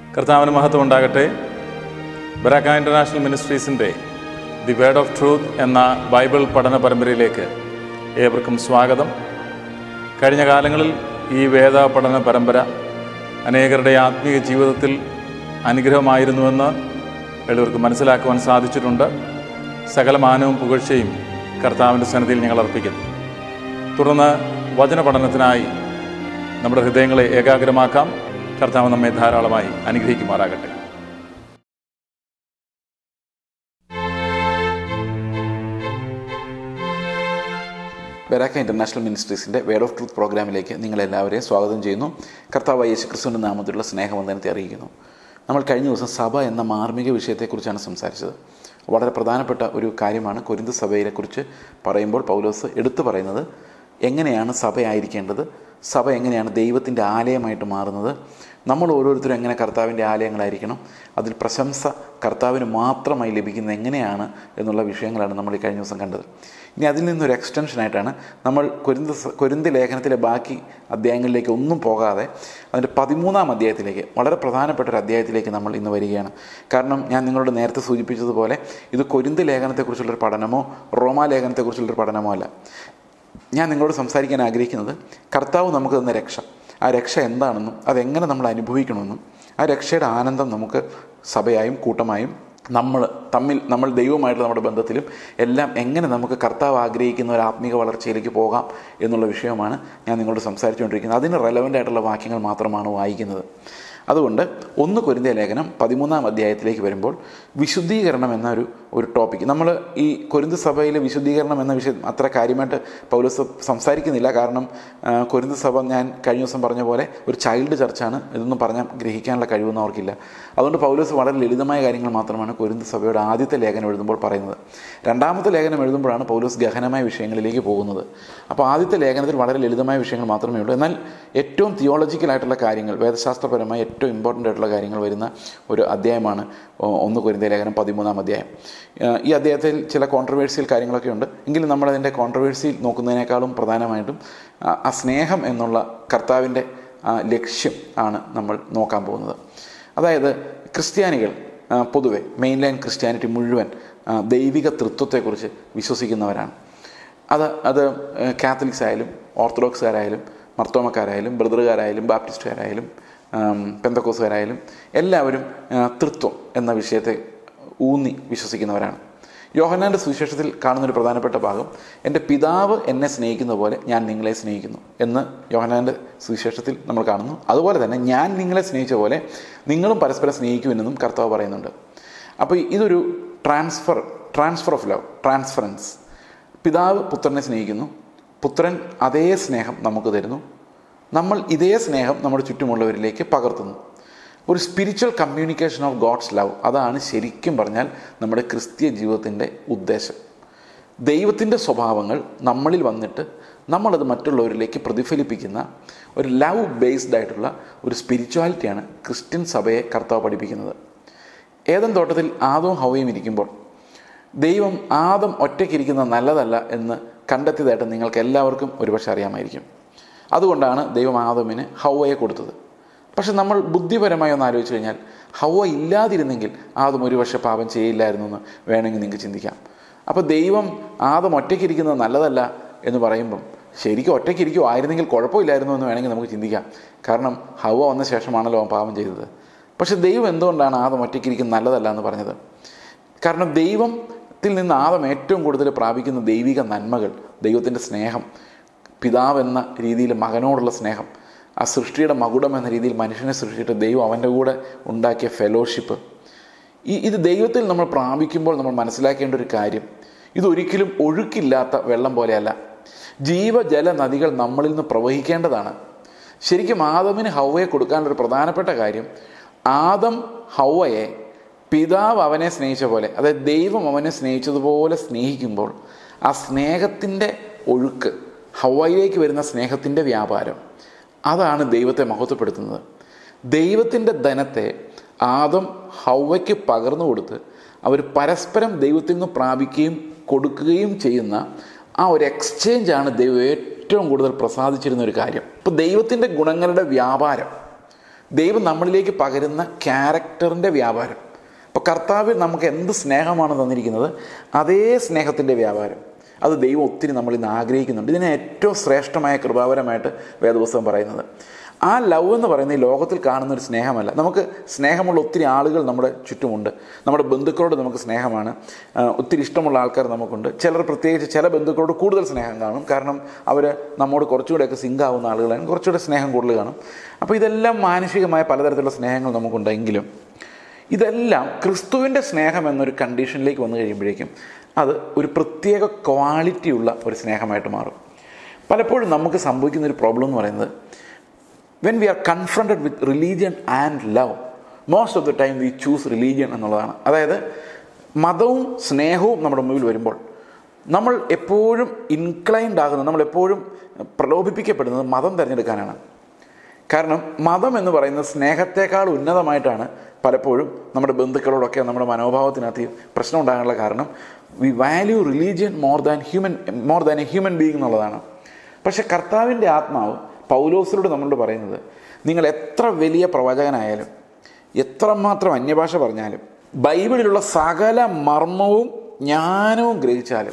കർത്താവിന് മഹത്വം ഉണ്ടാകട്ടെ ബറാക്ക ഇൻ്റർനാഷണൽ മിനിസ്ട്രീസിൻ്റെ ദി വേർഡ് ഓഫ് ട്രൂത്ത് എന്ന ബൈബിൾ പഠന പരമ്പരയിലേക്ക് ഏവർക്കും സ്വാഗതം കഴിഞ്ഞ കാലങ്ങളിൽ ഈ വേദ പഠന പരമ്പര അനേകരുടെ ആത്മീയ ജീവിതത്തിൽ അനുഗ്രഹമായിരുന്നുവെന്ന് എല്ലാവർക്കും മനസ്സിലാക്കുവാൻ സാധിച്ചിട്ടുണ്ട് സകല മാനവും പുകഴ്ചയും കർത്താവിൻ്റെ സന്നിധിയിൽ ഞങ്ങൾ അർപ്പിക്കുന്നു തുടർന്ന് വചന പഠനത്തിനായി നമ്മുടെ ഹൃദയങ്ങളെ ഏകാഗ്രമാക്കാം കർത്താവ് നമ്മെ ധാരാളമായി അനുഗ്രഹിക്കുമാറാകട്ടെ ബെറാക്ക ഇൻ്റർനാഷണൽ മിനിസ്ട്രീസിൻ്റെ വേർഡ് ഓഫ് ട്രൂത്ത് പ്രോഗ്രാമിലേക്ക് നിങ്ങളെല്ലാവരെയും സ്വാഗതം ചെയ്യുന്നു കർത്താവ് യേശു ക്രിസ്തുവിൻ്റെ നാമത്തിലുള്ള സ്നേഹവന്ദനത്തെ അറിയിക്കുന്നു നമ്മൾ കഴിഞ്ഞ ദിവസം സഭ എന്ന മാർമിക വിഷയത്തെക്കുറിച്ചാണ് സംസാരിച്ചത് വളരെ പ്രധാനപ്പെട്ട ഒരു കാര്യമാണ് കൊരിന്ത സഭയെക്കുറിച്ച് പറയുമ്പോൾ പൗലോസ് എടുത്തു പറയുന്നത് എങ്ങനെയാണ് സഭയായിരിക്കേണ്ടത് സഭ എങ്ങനെയാണ് ദൈവത്തിൻ്റെ ആലയമായിട്ട് മാറുന്നത് നമ്മൾ ഓരോരുത്തരും എങ്ങനെ കർത്താവിൻ്റെ ആലയങ്ങളായിരിക്കണം അതിൽ പ്രശംസ കർത്താവിന് മാത്രമായി ലഭിക്കുന്നത് എങ്ങനെയാണ് എന്നുള്ള വിഷയങ്ങളാണ് നമ്മൾ ഈ കഴിഞ്ഞ ദിവസം കണ്ടത് ഇനി അതിൽ നിന്നൊരു എക്സ്റ്റൻഷനായിട്ടാണ് നമ്മൾ കൊരിന്ത കൊരിന്ത ലേഖനത്തിലെ ബാക്കി അധ്യായങ്ങളിലേക്ക് ഒന്നും പോകാതെ അതിൻ്റെ പതിമൂന്നാം അധ്യായത്തിലേക്ക് വളരെ പ്രധാനപ്പെട്ട ഒരു അധ്യായത്തിലേക്ക് നമ്മൾ ഇന്ന് വരികയാണ് കാരണം ഞാൻ നിങ്ങളോട് നേരത്തെ സൂചിപ്പിച്ചതുപോലെ ഇത് കൊരിന്ത ലേഖനത്തെക്കുറിച്ചുള്ളൊരു പഠനമോ റോമാ ലേഖനത്തെക്കുറിച്ചുള്ളൊരു പഠനമോ അല്ല ഞാൻ നിങ്ങളോട് സംസാരിക്കാൻ ആഗ്രഹിക്കുന്നത് കർത്താവ് നമുക്ക് തന്ന രക്ഷ ആ രക്ഷ എന്താണെന്നും അതെങ്ങനെ നമ്മൾ അനുഭവിക്കണമെന്നും ആ രക്ഷയുടെ ആനന്ദം നമുക്ക് സഭയായും കൂട്ടമായും നമ്മൾ തമ്മിൽ നമ്മൾ ദൈവമായിട്ടുള്ള നമ്മുടെ ബന്ധത്തിലും എല്ലാം എങ്ങനെ നമുക്ക് കർത്താവ് ആഗ്രഹിക്കുന്ന ഒരു ആത്മീക വളർച്ചയിലേക്ക് പോകാം എന്നുള്ള വിഷയമാണ് ഞാൻ നിങ്ങളോട് സംസാരിച്ചുകൊണ്ടിരിക്കുന്നത് അതിന് റെലവൻ്റ് ആയിട്ടുള്ള വാക്യങ്ങൾ മാത്രമാണ് വായിക്കുന്നത് അതുകൊണ്ട് ഒന്ന് കൊരിന്തിയ ലേഖനം പതിമൂന്നാം അധ്യായത്തിലേക്ക് വരുമ്പോൾ വിശുദ്ധീകരണം എന്നൊരു ഒരു ടോപ്പിക്ക് നമ്മൾ ഈ കൊരിന്ത് സഭയിലെ വിശുദ്ധീകരണം എന്ന വിഷയം അത്ര കാര്യമായിട്ട് പൗലോസ് സംസാരിക്കുന്നില്ല കാരണം ആ, കൊരിന്ത് സഭ ഞാൻ കഴിഞ്ഞ ദിവസം പറഞ്ഞ പോലെ ഒരു ചൈൽഡ് ചർച്ചാണ് ഇതൊന്നും പറഞ്ഞാൽ ഗ്രഹിക്കാനുള്ള കഴിവൊന്നും അവർക്കില്ല അതുകൊണ്ട് പൗലോസ് വളരെ ലളിതമായ കാര്യങ്ങൾ മാത്രമാണ് കൊരിന്ത് സഭയുടെ ആദ്യത്തെ ലേഖനം എഴുതുമ്പോൾ പറയുന്നത് രണ്ടാമത്തെ ലേഖനം എഴുതുമ്പോഴാണ് പൗലോസ് ഗഹനമായ വിഷയങ്ങളിലേക്ക് പോകുന്നത് അപ്പോൾ ആദ്യത്തെ ലേഖനത്തിൽ വളരെ ലളിതമായ വിഷയങ്ങൾ മാത്രമേ ഉള്ളൂ എന്നാൽ ഏറ്റവും തിയോളജിക്കലായിട്ടുള്ള കാര്യങ്ങൾ വേദശാസ്ത്രപരമായ ഏറ്റവും ഇമ്പോർട്ടൻ്റ് ആയിട്ടുള്ള കാര്യങ്ങൾ വരുന്ന ഒരു അധ്യായമാണ് ഒ- ഒന്ന് കൊരിന്ത ലേഖനം പതിമൂന്നാം അധ്യായം ഏഹ് ഈ അധ്യായത്തിൽ ചില കോൺട്രവേഴ്സ്യൽ കാര്യങ്ങളൊക്കെ ഉണ്ട് എങ്കിലും നമ്മളതിൻ്റെ കോൺട്രവേഴ്സി നോക്കുന്നതിനേക്കാളും പ്രധാനമായിട്ടും ആ- ആ സ്നേഹം എന്നുള്ള കർത്താവിൻ്റെ ആ ലക്ഷ്യം ആണ് നമ്മൾ നോക്കാൻ പോകുന്നത് അതായത് ക്രിസ്ത്യാനികൾ ആ, പൊതുവെ മെയിൻ ലൈൻ ക്രിസ്ത്യാനിറ്റി മുഴുവൻ ആ, ദൈവിക തൃത്വത്തെക്കുറിച്ച് വിശ്വസിക്കുന്നവരാണ് അത് അത് ഏഹ്, കാത്തലിക്സ് ആയാലും ഓർത്തഡോക്സുകാരായാലും മർത്തോമക്കാരായാലും ബ്രദറുകാരായാലും ബാപ്റ്റിസ്റ്റുകാരായാലും ആം, പെന്തക്കോസുകാരായാലും എല്ലാവരും ആ, തൃത്വം എന്ന വിഷയത്തെ ഊന്നി വിശ്വസിക്കുന്നവരാണ് യോഹന്നാൻ്റെ സുവിശേഷത്തിൽ കാണുന്നൊരു പ്രധാനപ്പെട്ട ഭാഗം എൻ്റെ പിതാവ് എന്നെ സ്നേഹിക്കുന്ന പോലെ ഞാൻ നിങ്ങളെ സ്നേഹിക്കുന്നു എന്ന് യോഹന്നാൻ്റെ സുവിശേഷത്തിൽ നമ്മൾ കാണുന്നു അതുപോലെ തന്നെ ഞാൻ നിങ്ങളെ സ്നേഹിച്ച പോലെ നിങ്ങളും പരസ്പരം സ്നേഹിക്കുമെന്നും കർത്താവ് പറയുന്നുണ്ട് അപ്പോൾ ഇതൊരു transfer transfer of love transference പിതാവ് പുത്രനെ സ്നേഹിക്കുന്നു പുത്രൻ അതേ സ്നേഹം നമുക്ക് തരുന്നു നമ്മൾ ഇതേ സ്നേഹം നമ്മുടെ ചുറ്റുമുള്ളവരിലേക്ക് പകർത്തുന്നു ഒരു spiritual communication of God's love അതാണ് ശരിക്കും പറഞ്ഞാൽ നമ്മുടെ ക്രിസ്തീയ ജീവിതത്തിൻ്റെ ഉദ്ദേശം ദൈവത്തിൻ്റെ സ്വഭാവങ്ങൾ നമ്മളിൽ വന്നിട്ട് നമ്മളത് മറ്റുള്ളവരിലേക്ക് പ്രതിഫലിപ്പിക്കുന്ന ഒരു ലവ് ബേസ്ഡ് ആയിട്ടുള്ള ഒരു സ്പിരിച്വാലിറ്റിയാണ് ക്രിസ്ത്യൻ സഭയെ കർത്താവ് പഠിപ്പിക്കുന്നത് ഏതൻ തോട്ടത്തിൽ ആദവും ഹവയും ഇരിക്കുമ്പോൾ ദൈവം ആദം ഒറ്റയ്ക്കിരിക്കുന്നത് നല്ലതല്ല എന്ന് കണ്ടെത്തിയതായിട്ട് നിങ്ങൾക്ക് എല്ലാവർക്കും ഒരുപക്ഷെ അറിയാമായിരിക്കും അതുകൊണ്ടാണ് ദൈവം ആദമിന് ഹൗവയെ കൊടുത്തത് പക്ഷെ നമ്മൾ ബുദ്ധിപരമായി ഒന്ന് ആലോചിച്ച് കഴിഞ്ഞാൽ ഹൗവ ഇല്ലാതിരുന്നെങ്കിൽ ആദം ഒരുപക്ഷെ പാപം ചെയ്യില്ലായിരുന്നു എന്ന് വേണമെങ്കിൽ നിങ്ങൾക്ക് ചിന്തിക്കാം അപ്പോൾ ദൈവം ആദം ഒറ്റയ്ക്കിരിക്കുന്നത് നല്ലതല്ല എന്ന് പറയുമ്പം ശരിക്കും ഒറ്റയ്ക്കിരിക്കുമോ ആയിരുന്നെങ്കിൽ കുഴപ്പമില്ലായിരുന്നു എന്ന് വേണമെങ്കിൽ നമുക്ക് ചിന്തിക്കാം കാരണം ഹൗവ വന്ന ശേഷമാണല്ലോ അവൻ പാപം ചെയ്തത് പക്ഷെ ദൈവം എന്തുകൊണ്ടാണ് ആദം ഒറ്റയ്ക്കിരിക്കുന്നത് നല്ലതല്ല എന്ന് പറഞ്ഞത് കാരണം ദൈവത്തിൽ നിന്ന് ആദം ഏറ്റവും കൂടുതൽ പ്രാപിക്കുന്ന ദൈവിക നന്മകൾ ദൈവത്തിൻ്റെ സ്നേഹം പിതാവ് എന്ന രീതിയിൽ മകനോടുള്ള സ്നേഹം ആ സൃഷ്ടിയുടെ മകുടം എന്ന രീതിയിൽ മനുഷ്യനെ സൃഷ്ടിച്ചിട്ട് ദൈവം അവൻ്റെ കൂടെ ഉണ്ടാക്കിയ ഫെലോഷിപ്പ് ഈ ഇത് ദൈവത്തിൽ നമ്മൾ പ്രാപിക്കുമ്പോൾ നമ്മൾ മനസ്സിലാക്കേണ്ട ഒരു കാര്യം ഇതൊരിക്കലും ഒഴുക്കില്ലാത്ത വെള്ളം പോലെയല്ല ജീവജല നദികൾ നമ്മളിൽ നിന്ന് പ്രവഹിക്കേണ്ടതാണ് ശരിക്കും ആദമിന് ഹൗവയെ കൊടുക്കാനുള്ള ഒരു പ്രധാനപ്പെട്ട കാര്യം ആദം ഹൗവയെ പിതാവ് അവനെ സ്നേഹിച്ച പോലെ അതായത് ദൈവം അവനെ സ്നേഹിച്ചതുപോലെ സ്നേഹിക്കുമ്പോൾ ആ സ്നേഹത്തിൻ്റെ ഒഴുക്ക് ഹൗവയിലേക്ക് വരുന്ന സ്നേഹത്തിൻ്റെ വ്യാപാരം അതാണ് ദൈവത്തെ മഹത്വപ്പെടുത്തുന്നത് ദൈവത്തിൻ്റെ ധനത്തെ ആദം ഹൗവയ്ക്ക് പകർന്നു കൊടുത്ത് അവർ പരസ്പരം ദൈവത്തിൽ നിന്ന് പ്രാപിക്കുകയും കൊടുക്കുകയും ചെയ്യുന്ന ആ ഒരു എക്സ്ചേഞ്ചാണ് ദൈവം ഏറ്റവും കൂടുതൽ പ്രസാദിച്ചിരുന്ന ഒരു കാര്യം ഇപ്പോൾ ദൈവത്തിൻ്റെ ഗുണങ്ങളുടെ വ്യാപാരം ദൈവം നമ്മളിലേക്ക് പകരുന്ന ക്യാരക്ടറിൻ്റെ വ്യാപാരം അപ്പോൾ കർത്താവ് നമുക്ക് എന്ത് സ്നേഹമാണ് തന്നിരിക്കുന്നത് അതേ സ്നേഹത്തിൻ്റെ വ്യാപാരം അത് ദൈവം ഒത്തിരി നമ്മൾ ഇന്ന് ആഗ്രഹിക്കുന്നുണ്ട് ഇതിനെ ഏറ്റവും ശ്രേഷ്ഠമായ കൃപാപരമായിട്ട് വേദപുസ്തകം പറയുന്നത് ആ ലവ് എന്ന് പറയുന്നത് ഈ ലോകത്തിൽ കാണുന്ന ഒരു സ്നേഹമല്ല നമുക്ക് സ്നേഹമുള്ള ഒത്തിരി ആളുകൾ നമ്മുടെ ചുറ്റുമുണ്ട് നമ്മുടെ ബന്ധുക്കളോട് നമുക്ക് സ്നേഹമാണ് ആ, ഒത്തിരി ഇഷ്ടമുള്ള ആൾക്കാർ നമുക്കുണ്ട് ചിലർ പ്രത്യേകിച്ച് ചില ബന്ധുക്കളോട് കൂടുതൽ സ്നേഹം കാണും കാരണം അവർ നമ്മോട് കുറച്ചുകൂടെയൊക്കെ സിങ്ക് ആവുന്ന ആളുകളാണ് കുറച്ചുകൂടെ സ്നേഹം കൂടുതൽ കാണും അപ്പോൾ ഇതെല്ലാം മാനുഷികമായ പലതരത്തിലുള്ള സ്നേഹങ്ങൾ നമുക്കുണ്ടെങ്കിലും ഇതെല്ലാം ക്രിസ്തുവിൻ്റെ സ്നേഹം എന്നൊരു കണ്ടീഷനിലേക്ക് വന്നു കഴിയുമ്പോഴേക്കും അത് ഒരു പ്രത്യേക ക്വാളിറ്റി ഉള്ള ഒരു സ്നേഹമായിട്ട് മാറും പലപ്പോഴും നമുക്ക് സംഭവിക്കുന്ന ഒരു പ്രോബ്ലം എന്ന് പറയുന്നത് when we are confronted with religion and love most of the time we choose religion എന്നുള്ളതാണ് അതായത് മതവും സ്നേഹവും നമ്മുടെ മുമ്പിൽ വരുമ്പോൾ നമ്മൾ എപ്പോഴും ഇൻക്ലൈൻഡ് ആകുന്നത് നമ്മൾ എപ്പോഴും പ്രലോഭിപ്പിക്കപ്പെടുന്നത് മതം തിരഞ്ഞെടുക്കാനാണ് കാരണം മതം എന്ന് പറയുന്നത് സ്നേഹത്തെക്കാൾ ഉന്നതമായിട്ടാണ് പലപ്പോഴും നമ്മുടെ ബന്ധുക്കളോടൊക്കെ നമ്മുടെ മനോഭാവത്തിനകത്ത് പ്രശ്നം ഉണ്ടാകാനുള്ള കാരണം we value religion more than human more than a human being എന്നുള്ളതാണ് പക്ഷെ കർത്താവിൻ്റെ ആത്മാവ് പൗലോസിനോട് നമ്മളോട് പറയുന്നത് നിങ്ങൾ എത്ര വലിയ പ്രവചകനായാലും എത്രമാത്രം അന്യഭാഷ പറഞ്ഞാലും ബൈബിളിലുള്ള സകല മർമ്മവും ജ്ഞാനവും ഗ്രഹിച്ചാലും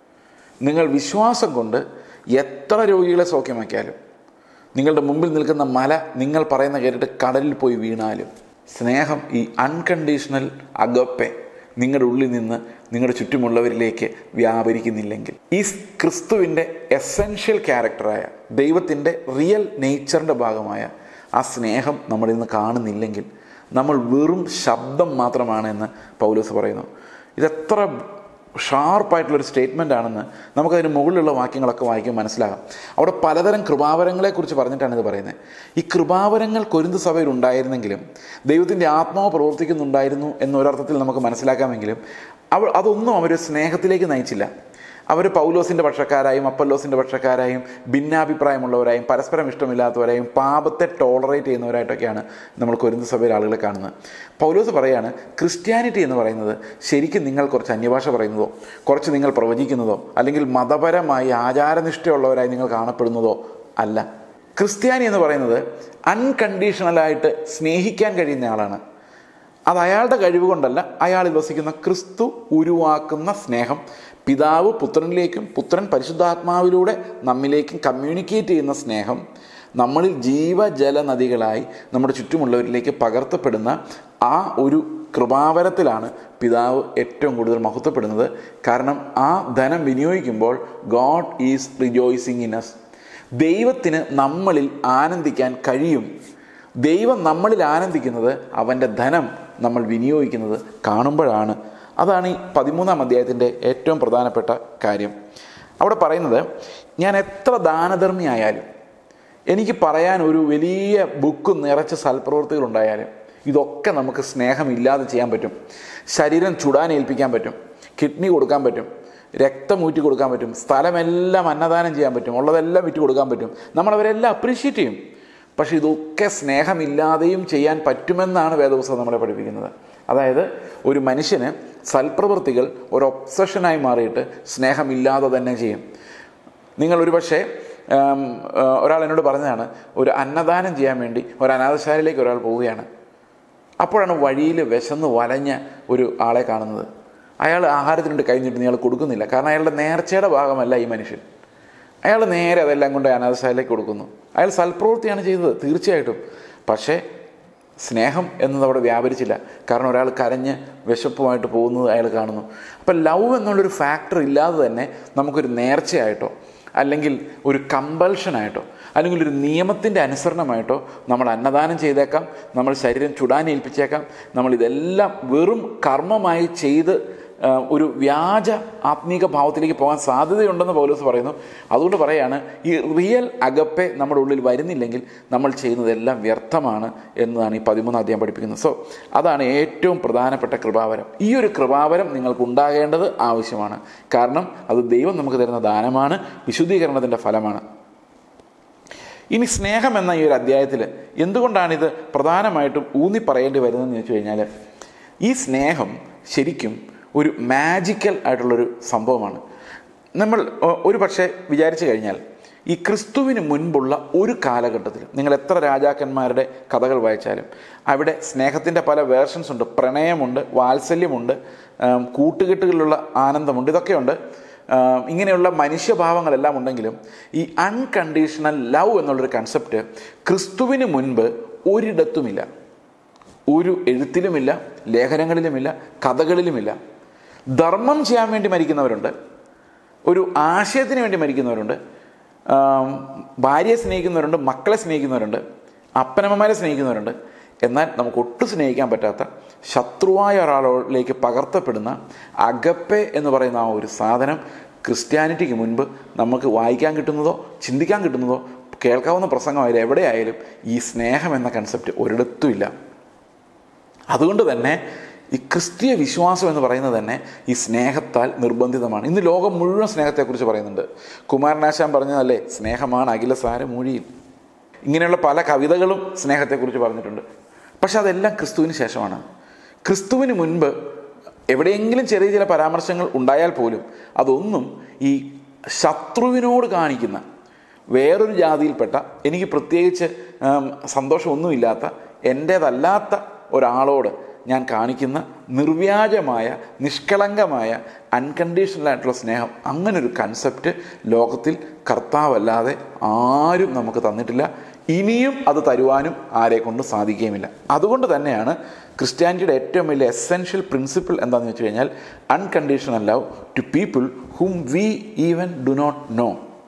നിങ്ങൾ വിശ്വാസം കൊണ്ട് എത്ര രോഗികളെ സൗഖ്യമാക്കിയാലും നിങ്ങളുടെ മുമ്പിൽ നിൽക്കുന്ന മല നിങ്ങൾ പറയുന്ന കേട്ടിട്ട് കടലിൽ പോയി വീണാലും സ്നേഹം ഈ അൺകണ്ടീഷണൽ അഗപ്പെ നിങ്ങളുടെ ഉള്ളിൽ നിന്ന് നിങ്ങളുടെ ചുറ്റുമുള്ളവരിലേക്ക് വ്യാപരിക്കുന്നില്ലെങ്കിൽ ഈ ക്രിസ്തുവിൻ്റെ എസെൻഷ്യൽ ക്യാരക്ടറായ ദൈവത്തിൻ്റെ റിയൽ നേച്ചറിൻ്റെ ഭാഗമായ ആ സ്നേഹം നമ്മളിൽ നിന്ന് കാണുന്നില്ലെങ്കിൽ നമ്മൾ വെറും ശബ്ദം മാത്രമാണ് എന്ന് പൗലോസ് പറയുന്നു ഇതെത്ര ഷാർപ്പായിട്ടുള്ളൊരു സ്റ്റേറ്റ്മെൻ്റ് ആണെന്ന് നമുക്കതിന് മുകളിലുള്ള വാക്യങ്ങളൊക്കെ വായിക്കുമ്പോൾ മനസ്സിലാകാം അവിടെ പലതരം കൃപാവരങ്ങളെക്കുറിച്ച് പറഞ്ഞിട്ടാണ് ഇത് പറയുന്നത് ഈ കൃപാവരങ്ങൾ കൊരിന്ത് സഭയിൽ ഉണ്ടായിരുന്നെങ്കിലും ദൈവത്തിൻ്റെ ആത്മാവ് പ്രവർത്തിക്കുന്നുണ്ടായിരുന്നു എന്നൊരർത്ഥത്തിൽ നമുക്ക് മനസ്സിലാക്കാമെങ്കിലും അവ അതൊന്നും അവർ സ്നേഹത്തിലേക്ക് നയിച്ചില്ല അവർ പൗലോസിൻ്റെ പക്ഷക്കാരായും അപ്പല്ലോസിൻ്റെ പക്ഷക്കാരായും ഭിന്നാഭിപ്രായമുള്ളവരായും പരസ്പരം ഇഷ്ടമില്ലാത്തവരായും പാപത്തെ ടോളറേറ്റ് ചെയ്യുന്നവരായിട്ടൊക്കെയാണ് നമ്മൾ കൊരിന്ത സഭയിൽ ആളുകളെ കാണുന്നത് പൗലോസ് പറയാണ് ക്രിസ്ത്യാനിറ്റി എന്ന് പറയുന്നത് ശരിക്കും നിങ്ങൾ കുറച്ച് അന്യഭാഷ പറയുന്നതോ കുറച്ച് നിങ്ങൾ പ്രവചിക്കുന്നതോ അല്ലെങ്കിൽ മതപരമായി ആചാരനിഷ്ഠയുള്ളവരായി നിങ്ങൾ കാണപ്പെടുന്നതോ അല്ല ക്രിസ്ത്യാനി എന്ന് പറയുന്നത് അൺകണ്ടീഷണലായിട്ട് സ്നേഹിക്കാൻ കഴിയുന്ന ആളാണ് അത് അയാളുടെ കഴിവ് കൊണ്ടല്ല അയാളിൽ വസിക്കുന്ന ക്രിസ്തു ഉരുവാക്കുന്ന സ്നേഹം പിതാവ് പുത്രനിലേക്കും പുത്രൻ പരിശുദ്ധാത്മാവിലൂടെ നമ്മിലേക്കും കമ്മ്യൂണിക്കേറ്റ് ചെയ്യുന്ന സ്നേഹം നമ്മളിൽ ജീവജല നദികളായി നമ്മുടെ ചുറ്റുമുള്ളവരിലേക്ക് പകർത്തപ്പെടുന്ന ആ ഒരു കൃപാവരത്തിലാണ് പിതാവ് ഏറ്റവും കൂടുതൽ മഹത്വപ്പെടുന്നത് കാരണം ആ ധനം വിനിയോഗിക്കുമ്പോൾ God is rejoicing in us ദൈവത്തിന് നമ്മളിൽ ആനന്ദിക്കാൻ കഴിയും ദൈവം നമ്മളിൽ ആനന്ദിക്കുന്നത് അവൻ്റെ ധനം നമ്മൾ വിനിയോഗിക്കുന്നത് കാണുമ്പോഴാണ് അതാണ് ഈ പതിമൂന്നാം അധ്യായത്തിൻ്റെ ഏറ്റവും പ്രധാനപ്പെട്ട കാര്യം അവിടെ പറയുന്നത് ഞാൻ എത്ര ദാനധർമ്മിയായാലും എനിക്ക് പറയാൻ ഒരു വലിയ ബുക്ക് നിറച്ച സൽപ്രവൃത്തികളുണ്ടായാലും ഇതൊക്കെ നമുക്ക് സ്നേഹമില്ലാതെ ചെയ്യാൻ പറ്റും ശരീരം ചുടാൻ ഏൽപ്പിക്കാൻ പറ്റും കിഡ്നി കൊടുക്കാൻ പറ്റും രക്തം ഊറ്റി കൊടുക്കാൻ പറ്റും സ്ഥലമെല്ലാം അന്നദാനം ചെയ്യാൻ പറ്റും ഉള്ളതെല്ലാം വിറ്റ് കൊടുക്കാൻ പറ്റും നമ്മളവരെല്ലാം അപ്രീഷിയേറ്റ് ചെയ്യും പക്ഷെ ഇതൊക്കെ സ്നേഹമില്ലാതെയും ചെയ്യാൻ പറ്റുമെന്നാണ് വേദപുസ്തകം നമ്മളെ പഠിപ്പിക്കുന്നത് അതായത് ഒരു മനുഷ്യന് സൽപ്രവൃത്തികൾ ഒരു ഒബ്സഷനായി മാറിയിട്ട് സ്നേഹമില്ലാതെ തന്നെ ചെയ്യും നിങ്ങൾ ഒരുപക്ഷെ ആം, ആ, ഒരാൾ എന്നോട് പറഞ്ഞതാണ് ഒരു അന്നദാനം ചെയ്യാൻ വേണ്ടി ഒരു അനാഥശാലയിലേക്ക് ഒരാൾ പോവുകയാണ് അപ്പോഴാണ് വഴിയിൽ വിശന്ന് വലഞ്ഞ ഒരു ആളെ കാണുന്നത് അയാൾ ആഹാരത്തിനുണ്ട് കൈ നീട്ടി അയാൾ കൊടുക്കുന്നില്ല കാരണം അയാളുടെ നേർച്ചയുടെ ഭാഗമല്ല ഈ മനുഷ്യൻ അയാൾ നേരെ അതെല്ലാം കൊണ്ട് അനാഥശാലയിലേക്ക് കൊടുക്കുന്നു അയാൾ സൽപ്രവൃത്തിയാണ് ചെയ്തത് തീർച്ചയായിട്ടും പക്ഷേ സ്നേഹം എന്നത് അവിടെ വ്യാപരിച്ചില്ല കാരണം ഒരാൾ കരഞ്ഞ് വിശപ്പുമായിട്ട് പോകുന്നത് അയാൾ കാണുന്നു അപ്പം ലവ് എന്നുള്ളൊരു ഫാക്ടർ ഇല്ലാതെ തന്നെ നമുക്കൊരു നേർച്ചയായിട്ടോ അല്ലെങ്കിൽ ഒരു കമ്പൽഷനായിട്ടോ അല്ലെങ്കിൽ ഒരു നിയമത്തിൻ്റെ അനുസരണമായിട്ടോ നമ്മൾ അന്നദാനം ചെയ്തേക്കാം നമ്മൾ ശരീരം ചുടാൻ ഏൽപ്പിച്ചേക്കാം നമ്മൾ ഇതെല്ലാം വെറും കർമ്മമായി ചെയ്ത് ആ, ഒരു വ്യാജ ആത്മീക ഭാവത്തിലേക്ക് പോകാൻ സാധ്യതയുണ്ടെന്ന് പൗലോസ് പറയുന്നു അതുകൊണ്ട് പറയാണ് ഈ റിയൽ അകപ്പെ നമ്മുടെ ഉള്ളിൽ വരുന്നില്ലെങ്കിൽ നമ്മൾ ചെയ്യുന്നതെല്ലാം വ്യർത്ഥമാണ് എന്നതാണ് ഈ പതിമൂന്നാം അധ്യായം പഠിപ്പിക്കുന്നത് സോ അതാണ് ഏറ്റവും പ്രധാനപ്പെട്ട കൃപാവരം ഈ ഒരു കൃപാവരം നിങ്ങൾക്ക് ഉണ്ടാകേണ്ടത് ആവശ്യമാണ് കാരണം അത് ദൈവം നമുക്ക് തരുന്ന ദാനമാണ് വിശുദ്ധീകരണത്തിൻ്റെ ഫലമാണ് ഇനി സ്നേഹം എന്ന ഈ ഒരു അധ്യായത്തിൽ എന്തുകൊണ്ടാണിത് പ്രധാനമായിട്ടും ഊന്നി പറയേണ്ടി വരുന്നതെന്ന് ചോദിച്ചു കഴിഞ്ഞാൽ ഈ സ്നേഹം ശരിക്കും ഒരു മാജിക്കൽ ആയിട്ടുള്ളൊരു സംഭവമാണ് നമ്മൾ ഒ- ഒരു പക്ഷേ വിചാരിച്ചു കഴിഞ്ഞാൽ ഈ ക്രിസ്തുവിന് മുൻപുള്ള ഒരു കാലഘട്ടത്തിൽ നിങ്ങൾ എത്ര രാജാക്കന്മാരുടെ കഥകൾ വായിച്ചാലും അവിടെ സ്നേഹത്തിൻ്റെ പല വേർഷൻസ് ഉണ്ട് പ്രണയമുണ്ട് വാത്സല്യമുണ്ട് ആം, കൂട്ടുകെട്ടുകളിലുള്ള ആനന്ദമുണ്ട് ഇതൊക്കെയുണ്ട് ആം, ഇങ്ങനെയുള്ള മനുഷ്യഭാവങ്ങളെല്ലാം ഉണ്ടെങ്കിലും ഈ അൺകണ്ടീഷണൽ ലവ് എന്നുള്ളൊരു കൺസെപ്റ്റ് ക്രിസ്തുവിന് മുൻപ് ഒരിടത്തുമില്ല ഒരു എഴുത്തിലുമില്ല ലേഖനങ്ങളിലുമില്ല കഥകളിലുമില്ല ധർമ്മം ചെയ്യാൻ വേണ്ടി മരിക്കുന്നവരുണ്ട് ഒരു ആശയത്തിന് വേണ്ടി മരിക്കുന്നവരുണ്ട് ആം, ഭാര്യയെ സ്നേഹിക്കുന്നവരുണ്ട് മക്കളെ സ്നേഹിക്കുന്നവരുണ്ട് അപ്പനമ്മമാരെ സ്നേഹിക്കുന്നവരുണ്ട് എന്നാൽ നമുക്ക് ഒട്ടും സ്നേഹിക്കാൻ പറ്റാത്ത ശത്രുവായ ഒരാളിലേക്ക് പകർത്തപ്പെടുന്ന അഗപ്പെ എന്ന് പറയുന്ന ആ ഒരു സാധനം ക്രിസ്ത്യാനിറ്റിക്ക് മുൻപ് നമുക്ക് വായിക്കാൻ കിട്ടുന്നതോ ചിന്തിക്കാൻ കിട്ടുന്നതോ കേൾക്കാവുന്ന പ്രസംഗമായാലും എവിടെയായാലും ഈ സ്നേഹം എന്ന കൺസെപ്റ്റ് ഒരിടത്തുമില്ല അതുകൊണ്ട് തന്നെ ഈ ക്രിസ്തീയ വിശ്വാസം എന്ന് പറയുന്നത് തന്നെ ഈ സ്നേഹത്താൽ നിർബന്ധിതമാണ് ഇന്ന് ലോകം മുഴുവൻ സ്നേഹത്തെക്കുറിച്ച് പറയുന്നുണ്ട് കുമാരനാശാൻ പറഞ്ഞതല്ലേ സ്നേഹമാണ് അഖിലസാര മൊഴിയിൽ ഇങ്ങനെയുള്ള പല കവിതകളും സ്നേഹത്തെക്കുറിച്ച് പറഞ്ഞിട്ടുണ്ട് പക്ഷെ അതെല്ലാം ക്രിസ്തുവിന് ശേഷമാണ് ക്രിസ്തുവിന് മുൻപ് എവിടെയെങ്കിലും ചെറിയ ചില പരാമർശങ്ങൾ ഉണ്ടായാൽ പോലും അതൊന്നും ഈ ശത്രുവിനോട് കാണിക്കുന്ന വേറൊരു ജാതിയിൽപ്പെട്ട എനിക്ക് പ്രത്യേകിച്ച് ആം, സന്തോഷമൊന്നുമില്ലാത്ത എൻ്റേതല്ലാത്ത ഒരാളോട് ഞാൻ കാണിക്കുന്ന നിർവ്യാജമായ നിഷ്കളങ്കമായ അൺകണ്ടീഷണൽ ആയിട്ടുള്ള സ്നേഹം അങ്ങനൊരു കൺസെപ്റ്റ് ലോകത്തിൽ കർത്താവല്ലാതെ ആരും നമുക്ക് തന്നിട്ടില്ല ഇനിയും അത് തരുവാനും ആരെ കൊണ്ട് സാധിക്കുകയുമില്ല അതുകൊണ്ട് തന്നെയാണ് ക്രിസ്ത്യാനിറ്റിയുടെ ഏറ്റവും വലിയ എസെൻഷ്യൽ പ്രിൻസിപ്പിൾ എന്താണെന്ന് വെച്ച് കഴിഞ്ഞാൽ unconditional love to people whom we even do not know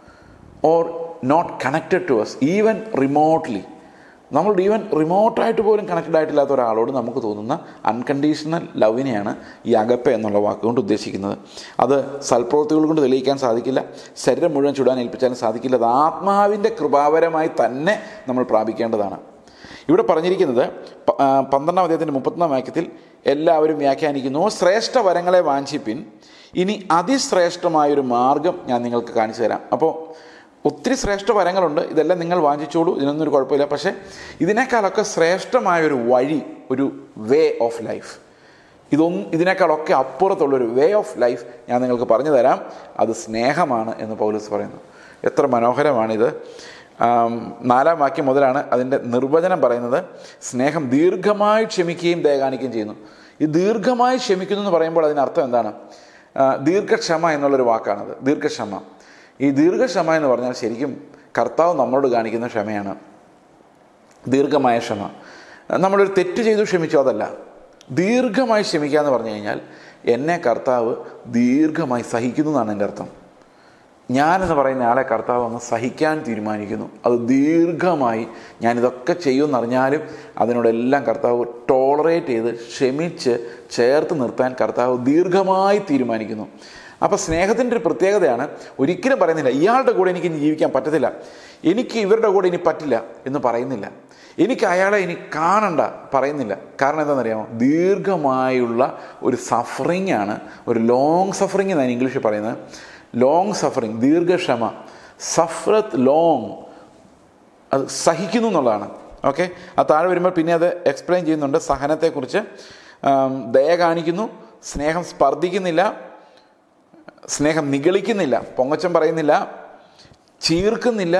or not connected to us even remotely നമ്മൾ ഈവൻ റിമോട്ടായിട്ട് പോലും കണക്റ്റഡ് ആയിട്ടില്ലാത്ത ഒരാളോട് നമുക്ക് തോന്നുന്ന അൺകണ്ടീഷണൽ ലവിനെയാണ് ഈ അകപ്പ എന്നുള്ള വാക്കുകൊണ്ട് ഉദ്ദേശിക്കുന്നത് അത് സൽപ്രവൃത്തികൾ കൊണ്ട് തെളിയിക്കാൻ സാധിക്കില്ല ശരീരം മുഴുവൻ ചുടാൻ ഏൽപ്പിച്ചാലും സാധിക്കില്ല അത് ആത്മാവിൻ്റെ കൃപാവരമായി തന്നെ നമ്മൾ പ്രാപിക്കേണ്ടതാണ് ഇവിടെ പറഞ്ഞിരിക്കുന്നത് പ- ആ, പന്ത്രണ്ടാം അധ്യായത്തിൻ്റെ മുപ്പത്തൊന്നാം വാക്യത്തിൽ എല്ലാവരും വ്യാഖ്യാനിക്കുന്നു ശ്രേഷ്ഠ വരങ്ങളെ വാഞ്ചിപ്പിൻ ഇനി അതിശ്രേഷ്ഠമായൊരു മാർഗം ഞാൻ നിങ്ങൾക്ക് കാണിച്ചു തരാം അപ്പോൾ ഒത്തിരി ശ്രേഷ്ഠ വരങ്ങളുണ്ട് ഇതെല്ലാം നിങ്ങൾ വാഞ്ചിച്ചോളൂ ഇതിനൊന്നും ഒരു കുഴപ്പമില്ല പക്ഷേ ഇതിനേക്കാളൊക്കെ ശ്രേഷ്ഠമായൊരു വഴി ഒരു വേ ഓഫ് ലൈഫ് ഇതൊന്നും ഇതിനേക്കാളൊക്കെ അപ്പുറത്തുള്ളൊരു വേ ഓഫ് ലൈഫ് ഞാൻ നിങ്ങൾക്ക് പറഞ്ഞു തരാം അത് സ്നേഹമാണ് എന്ന് പൗലൂസ് പറയുന്നു എത്ര മനോഹരമാണിത് ആം, നാലാം വാക്യം മുതലാണ് അതിൻ്റെ നിർവചനം പറയുന്നത് സ്നേഹം ദീർഘമായി ക്ഷമിക്കുകയും ദയ കാണിക്കുകയും ചെയ്യുന്നു ഈ ദീർഘമായി ക്ഷമിക്കുന്നു എന്ന് പറയുമ്പോൾ അതിനർത്ഥം എന്താണ് ആ, ദീർഘക്ഷമ എന്നുള്ളൊരു വാക്കാണത് ദീർഘക്ഷമ ഈ ദീർഘക്ഷമ എന്ന് പറഞ്ഞാൽ ശരിക്കും കർത്താവ് നമ്മളോട് കാണിക്കുന്ന ക്ഷമയാണ് ദീർഘമായ ക്ഷമ നമ്മളൊരു തെറ്റ് ചെയ്തു ക്ഷമിച്ചു അതല്ല ദീർഘമായി ക്ഷമിക്കുക എന്ന് പറഞ്ഞു കഴിഞ്ഞാൽ എന്നെ കർത്താവ് ദീർഘമായി സഹിക്കുന്നു എന്നാണ് എൻ്റെ അർത്ഥം ഞാനെന്ന് പറയുന്ന ആളെ കർത്താവ് അങ്ങ് സഹിക്കാൻ തീരുമാനിക്കുന്നു അത് ദീർഘമായി ഞാൻ ഇതൊക്കെ ചെയ്യുമെന്നറിഞ്ഞാലും അതിനോടെല്ലാം കർത്താവ് ടോളറേറ്റ് ചെയ്ത് ക്ഷമിച്ച് ചേർത്ത് നിർത്താൻ കർത്താവ് ദീർഘമായി തീരുമാനിക്കുന്നു അപ്പോൾ സ്നേഹത്തിൻ്റെ ഒരു പ്രത്യേകതയാണ് ഒരിക്കലും പറയുന്നില്ല ഇയാളുടെ കൂടെ എനിക്ക് ഇനി ജീവിക്കാൻ പറ്റത്തില്ല എനിക്ക് ഇവരുടെ കൂടെ ഇനി പറ്റില്ല എന്ന് പറയുന്നില്ല എനിക്ക് അയാളെ ഇനി കാണണ്ട പറയുന്നില്ല കാരണം എന്താണെന്നറിയാമോ ദീർഘമായുള്ള ഒരു സഫറിങ് ആണ് ഒരു ലോങ് സഫറിങ് എന്നാണ് ഇംഗ്ലീഷിൽ പറയുന്നത് ലോങ് സഫറിങ് ദീർഘക്ഷമ സഫറത്ത് ലോങ് അത് സഹിക്കുന്നു എന്നുള്ളതാണ് ഓക്കെ ആ താഴെ വരുമ്പോൾ പിന്നെ അത് എക്സ്പ്ലെയിൻ ചെയ്യുന്നുണ്ട് സഹനത്തെക്കുറിച്ച് ആം, ദയ കാണിക്കുന്നു സ്നേഹം സ്പർദ്ധിക്കുന്നില്ല സ്നേഹം നിഗളിക്കുന്നില്ല പൊങ്ങച്ചം പറയുന്നില്ല ചീർക്കുന്നില്ല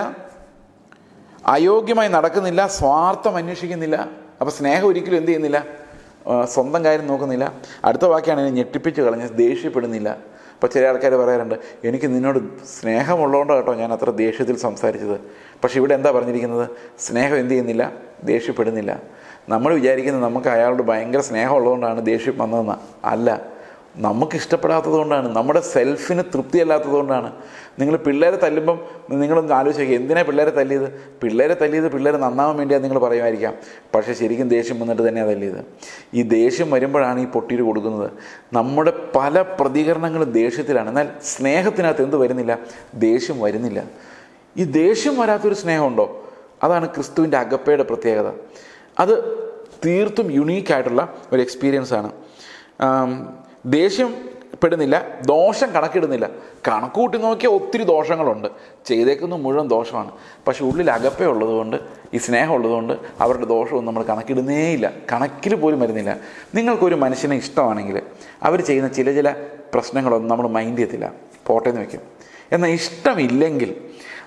അയോഗ്യമായി നടക്കുന്നില്ല സ്വാർത്ഥം അന്വേഷിക്കുന്നില്ല അപ്പോൾ സ്നേഹം ഒരിക്കലും എന്ത് ചെയ്യുന്നില്ല ആ, സ്വന്തം കാര്യം നോക്കുന്നില്ല അടുത്ത വാക്യാണ് എന്നെ ഞെട്ടിപ്പിച്ച് കളഞ്ഞ് ദേഷ്യപ്പെടുന്നില്ല അപ്പോൾ ചില ആൾക്കാർ പറയാറുണ്ട് എനിക്ക് നിന്നോട് സ്നേഹമുള്ളതുകൊണ്ട് കേട്ടോ ഞാൻ അത്ര ദേഷ്യത്തിൽ സംസാരിച്ചത് പക്ഷെ ഇവിടെ എന്താ പറഞ്ഞിരിക്കുന്നത് സ്നേഹം എന്ത് ചെയ്യുന്നില്ല ദേഷ്യപ്പെടുന്നില്ല നമ്മൾ വിചാരിക്കുന്നത് നമുക്ക് അയാളോട് ഭയങ്കര സ്നേഹമുള്ളതുകൊണ്ടാണ് ദേഷ്യം വന്നതെന്ന് അല്ല നമുക്ക് ഇഷ്ടപ്പെടാത്തത് കൊണ്ടാണ് നമ്മുടെ സെൽഫിന് തൃപ്തിയല്ലാത്തത് കൊണ്ടാണ് നിങ്ങൾ പിള്ളേരെ തല്ലുമ്പം നിങ്ങളൊന്ന് ആലോചിക്കുക എന്തിനാ പിള്ളേരെ തല്ലിയത് പിള്ളേരെ തല്ലിയത് പിള്ളേരെ നന്നാവാൻ വേണ്ടിയാണ് നിങ്ങൾ പറയുമായിരിക്കാം പക്ഷേ ശരിക്കും ദേഷ്യം വന്നിട്ട് തന്നെയാണ് തല്ലിയത് ഈ ദേഷ്യം വരുമ്പോഴാണ് ഈ പൊട്ടീര് കൊടുക്കുന്നത് നമ്മുടെ പല പ്രതികരണങ്ങളും ദേഷ്യത്തിലാണ് എന്നാൽ സ്നേഹത്തിനകത്ത് എന്ത് വരുന്നില്ല ദേഷ്യം വരുന്നില്ല ഈ ദേഷ്യം വരാത്തൊരു സ്നേഹമുണ്ടോ അതാണ് ക്രിസ്തുവിൻ്റെ അകപ്പയുടെ പ്രത്യേകത അത് തീർത്തും യുണീക്കായിട്ടുള്ള ഒരു എക്സ്പീരിയൻസ് ആണ് ആം, ദേഷ്യം പെടുന്നില്ല ദോഷം കണക്കിടുന്നില്ല കണക്ക് കൂട്ടി നോക്കിയാൽ ഒത്തിരി ദോഷങ്ങളുണ്ട് ചെയ്തേക്കുന്ന മുഴുവൻ ദോഷമാണ് പക്ഷെ ഉള്ളിൽ അകപ്പ ഉള്ളതുകൊണ്ട് ഈ സ്നേഹം ഉള്ളതുകൊണ്ട് അവരുടെ ദോഷമൊന്നും നമ്മൾ കണക്കിടുന്നേയില്ല കണക്കിൽ പോലും വരുന്നില്ല നിങ്ങൾക്കൊരു മനുഷ്യനെ ഇഷ്ടമാണെങ്കിൽ അവർ ചെയ്യുന്ന ചില ചില പ്രശ്നങ്ങളൊന്നും നമ്മൾ മൈൻഡ് ചെയ്യത്തില്ല പോട്ടേന്ന് വെക്കും എന്നാൽ ഇഷ്ടമില്ലെങ്കിൽ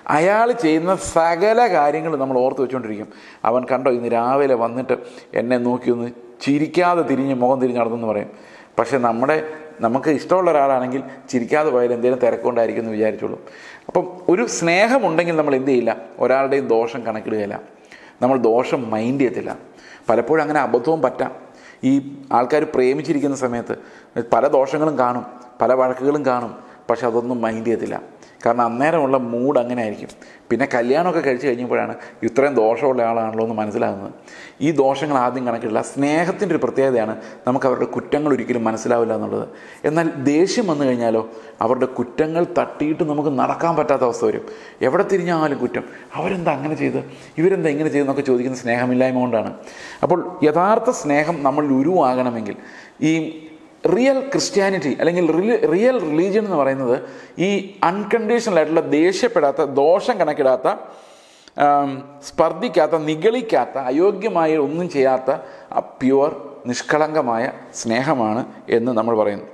അയാൾ ചെയ്യുന്ന സകല കാര്യങ്ങൾ നമ്മൾ ഓർത്ത് വെച്ചുകൊണ്ടിരിക്കും അവൻ കണ്ടോ ഇന്ന് രാവിലെ വന്നിട്ട് എന്നെ നോക്കി ഒന്ന് ചിരിക്കാതെ തിരിഞ്ഞ് മുഖം തിരിഞ്ഞ് നടന്നെന്ന് പറയും പക്ഷെ നമ്മുടെ നമുക്ക് ഇഷ്ടമുള്ള ഒരാളാണെങ്കിൽ ചിരിക്കാതെ പോയാൽ എന്തെങ്കിലും തിരക്കൊണ്ടായിരിക്കും എന്ന് വിചാരിച്ചോളൂ അപ്പം ഒരു സ്നേഹമുണ്ടെങ്കിൽ നമ്മൾ എന്ത് ചെയ്യില്ല ഒരാളുടെയും ദോഷം കണക്കിടുകയില്ല നമ്മൾ ദോഷം മൈൻഡ് ചെയ്യത്തില്ല പലപ്പോഴും അങ്ങനെ അബദ്ധവും പറ്റാം ഈ ആൾക്കാർ പ്രേമിച്ചിരിക്കുന്ന സമയത്ത് പല ദോഷങ്ങളും കാണും പല വഴക്കുകളും കാണും പക്ഷെ അതൊന്നും മൈൻഡ് ചെയ്യത്തില്ല കാരണം അന്നേരമുള്ള മൂഡ് അങ്ങനെ ആയിരിക്കും പിന്നെ കല്യാണമൊക്കെ കഴിച്ച് കഴിഞ്ഞപ്പോഴാണ് ഇത്രയും ദോഷമുള്ള ആളാണല്ലോ എന്ന് മനസ്സിലാകുന്നത് ഈ ദോഷങ്ങൾ ആദ്യം കണക്കില്ല സ്നേഹത്തിൻ്റെ ഒരു പ്രത്യേകതയാണ് നമുക്ക് അവരുടെ കുറ്റങ്ങൾ ഒരിക്കലും മനസ്സിലാവില്ല എന്നുള്ളത് എന്നാൽ ദേഷ്യം വന്നു കഴിഞ്ഞാലോ അവരുടെ കുറ്റങ്ങൾ തട്ടിയിട്ട് നമുക്ക് നടക്കാൻ പറ്റാത്ത അവസ്ഥ വരും എവിടെ തിരിഞ്ഞാലും കുറ്റം അവരെന്താ അങ്ങനെ ചെയ്ത് ഇവരെന്താ ഇങ്ങനെ ചെയ്തെന്നൊക്കെ ചോദിക്കുന്ന സ്നേഹമില്ലായ്മ കൊണ്ടാണ് അപ്പോൾ യഥാർത്ഥ സ്നേഹം നമ്മളിൽ ഉരുവാകണമെങ്കിൽ ഈ റിയൽ ക്രിസ്ത്യാനിറ്റി അല്ലെങ്കിൽ റിയൽ റിലീജിയൻ എന്ന് പറയുന്നത് ഈ അൺകണ്ടീഷണൽ ആയിട്ടുള്ള ദേഷ്യപ്പെടാത്ത ദോഷം കണക്കിടാത്ത ആം, സ്പർദ്ധിക്കാത്ത നിഗളിക്കാത്ത അയോഗ്യമായ ഒന്നും ചെയ്യാത്ത പ്യുവർ നിഷ്കളങ്കമായ സ്നേഹമാണ് എന്ന് നമ്മൾ പറയുന്നു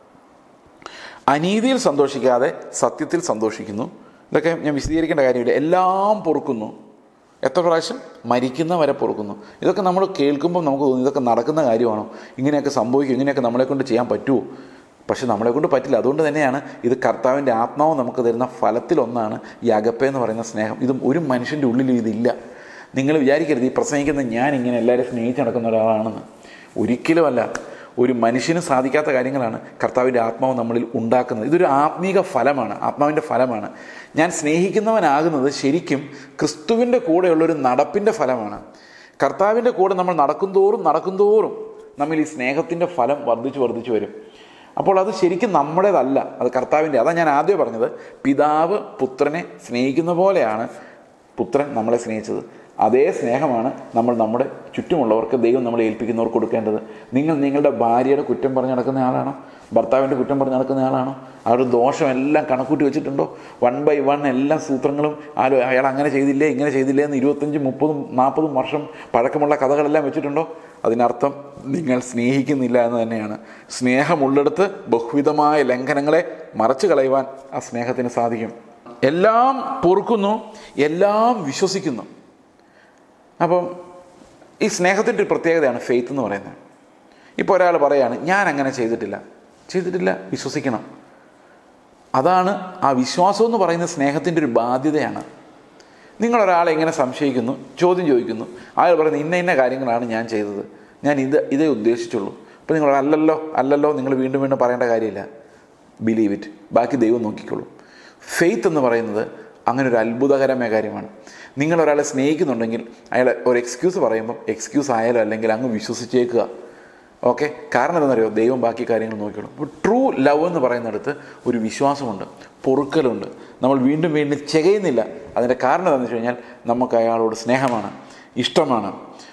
അനീതിയിൽ സന്തോഷിക്കാതെ സത്യത്തിൽ സന്തോഷിക്കുന്നു ഇതൊക്കെ ഞാൻ വിശദീകരിക്കേണ്ട കാര്യമില്ല എല്ലാം പൊറുക്കുന്നു എത്ര പ്രാവശ്യം മരിക്കുന്ന വരെ പൊറുക്കുന്നു ഇതൊക്കെ നമ്മൾ കേൾക്കുമ്പോൾ നമുക്ക് തോന്നും ഇതൊക്കെ നടക്കുന്ന കാര്യമാണോ ഇങ്ങനെയൊക്കെ സംഭവിക്കും ഇങ്ങനെയൊക്കെ നമ്മളെ കൊണ്ട് ചെയ്യാൻ പറ്റുമോ പക്ഷെ നമ്മളെ കൊണ്ട് പറ്റില്ല അതുകൊണ്ട് തന്നെയാണ് ഇത് കർത്താവിൻ്റെ ആത്മാവ് നമുക്ക് തരുന്ന ഫലത്തിലൊന്നാണ് ഈ അകപ്പ എന്ന് പറയുന്ന സ്നേഹം ഇത് ഒരു മനുഷ്യൻ്റെ ഉള്ളിൽ ഇതില്ല നിങ്ങൾ വിചാരിക്കരുത് ഈ പ്രസംഗിക്കുന്ന ഞാൻ ഇങ്ങനെ എല്ലാവരെയും സ്നേഹിച്ച് നടക്കുന്ന ഒരാളാണെന്ന് ഒരിക്കലുമല്ല ഒരു മനുഷ്യന് സാധിക്കാത്ത കാര്യങ്ങളാണ് കർത്താവിൻ്റെ ആത്മാവ് നമ്മളിൽ ഉണ്ടാക്കുന്നത് ഇതൊരു ആത്മീക ഫലമാണ് ആത്മാവിൻ്റെ ഫലമാണ് ഞാൻ സ്നേഹിക്കുന്നവനാകുന്നത് ശരിക്കും ക്രിസ്തുവിൻ്റെ കൂടെയുള്ള ഒരു നടപ്പിൻ്റെ ഫലമാണ് കർത്താവിൻ്റെ കൂടെ നമ്മൾ നടക്കുന്തോറും നടക്കുന്തോറും നമ്മൾ ഈ സ്നേഹത്തിൻ്റെ ഫലം വർദ്ധിച്ചു വർദ്ധിച്ചു വരും അപ്പോൾ അത് ശരിക്കും നമ്മുടേതല്ല അത് കർത്താവിൻ്റെ അതാ ഞാൻ ആദ്യം പറഞ്ഞത് പിതാവ് പുത്രനെ സ്നേഹിക്കുന്ന പോലെയാണ് പുത്രൻ നമ്മളെ സ്നേഹിച്ചത് അതേ സ്നേഹമാണ് നമ്മൾ നമ്മുടെ ചുറ്റുമുള്ളവർക്ക് ദൈവം നമ്മളെ ഏൽപ്പിക്കുന്നവർക്ക് കൊടുക്കേണ്ടത് നിങ്ങൾ നിങ്ങളുടെ ഭാര്യയുടെ കുറ്റം പറഞ്ഞ് നടക്കുന്ന ആളാണോ ഭർത്താവിൻ്റെ കുറ്റം പറഞ്ഞ് നടക്കുന്ന ആളാണോ ആ ഒരു ദോഷം എല്ലാം കണക്കൂട്ടി വെച്ചിട്ടുണ്ടോ വൺ ബൈ വൺ എല്ലാ സൂത്രങ്ങളും ആലോ അയാൾ അങ്ങനെ ചെയ്തില്ലേ ഇങ്ങനെ ചെയ്തില്ലേ എന്ന് ഇരുപത്തഞ്ചും മുപ്പതും നാൽപ്പതും വർഷം പഴക്കമുള്ള കഥകളെല്ലാം വെച്ചിട്ടുണ്ടോ അതിനർത്ഥം നിങ്ങൾ സ്നേഹിക്കുന്നില്ല എന്ന് തന്നെയാണ് സ്നേഹമുള്ളിടത്ത് ബഹുവിധമായ ലംഘനങ്ങളെ മറച്ചു കളയുവാൻ ആ സ്നേഹത്തിന് സാധിക്കും എല്ലാം പൊറുക്കുന്നു എല്ലാം വിശ്വസിക്കുന്നു അപ്പം ഈ സ്നേഹത്തിൻ്റെ ഒരു പ്രത്യേകതയാണ് ഫെയ്ത്ത് എന്ന് പറയുന്നത് ഇപ്പോൾ ഒരാൾ പറയാണ് ഞാൻ അങ്ങനെ ചെയ്തിട്ടില്ല ചെയ്തിട്ടില്ല വിശ്വസിക്കണം അതാണ് ആ വിശ്വാസം എന്ന് പറയുന്ന സ്നേഹത്തിൻ്റെ ഒരു ബാധ്യതയാണ് നിങ്ങൾ ഒരാളെ ഇങ്ങനെ സംശയിക്കുന്നു ചോദ്യം ചോദിക്കുന്നു അയാൾ പറയുന്നത് ഇന്ന ഇന്ന കാര്യങ്ങളാണ് ഞാൻ ചെയ്തത് ഞാൻ ഇത് ഇതേ ഉദ്ദേശിച്ചുള്ളൂ അപ്പോൾ നിങ്ങൾ അല്ലല്ലോ അല്ലല്ലോ നിങ്ങൾ വീണ്ടും വീണ്ടും പറയേണ്ട കാര്യമില്ല ബിലീവ് ഇറ്റ് ബാക്കി ദൈവം നോക്കിക്കോളും ഫെയ്ത്ത് എന്ന് പറയുന്നത് അങ്ങനെ ഒരു അത്ഭുതകരമായ കാര്യമാണ് നിങ്ങൾ ഒരാളെ സ്നേഹിക്കുന്നുണ്ടെങ്കിൽ അയാൾ ഒരു എക്സ്ക്യൂസ് പറയുമ്പം എക്സ്ക്യൂസ് ആയാലോ അല്ലെങ്കിൽ അങ്ങ് വിശ്വസിച്ചേക്കുക ഓക്കെ കാരണം എന്താണെന്നറിയോ ദൈവം ബാക്കി കാര്യങ്ങൾ നോക്കിക്കോളും അപ്പോൾ ട്രൂ ലവ് എന്ന് പറയുന്നിടത്ത് ഒരു വിശ്വാസമുണ്ട് പൊറുക്കലുണ്ട് നമ്മൾ വീണ്ടും വീണ്ടും ചെയ്യുന്നില്ല അതിൻ്റെ കാരണം എന്താണെന്ന് വെച്ച് കഴിഞ്ഞാൽ നമുക്ക് അയാളോട് സ്നേഹമാണ് ഇഷ്ടമാണ്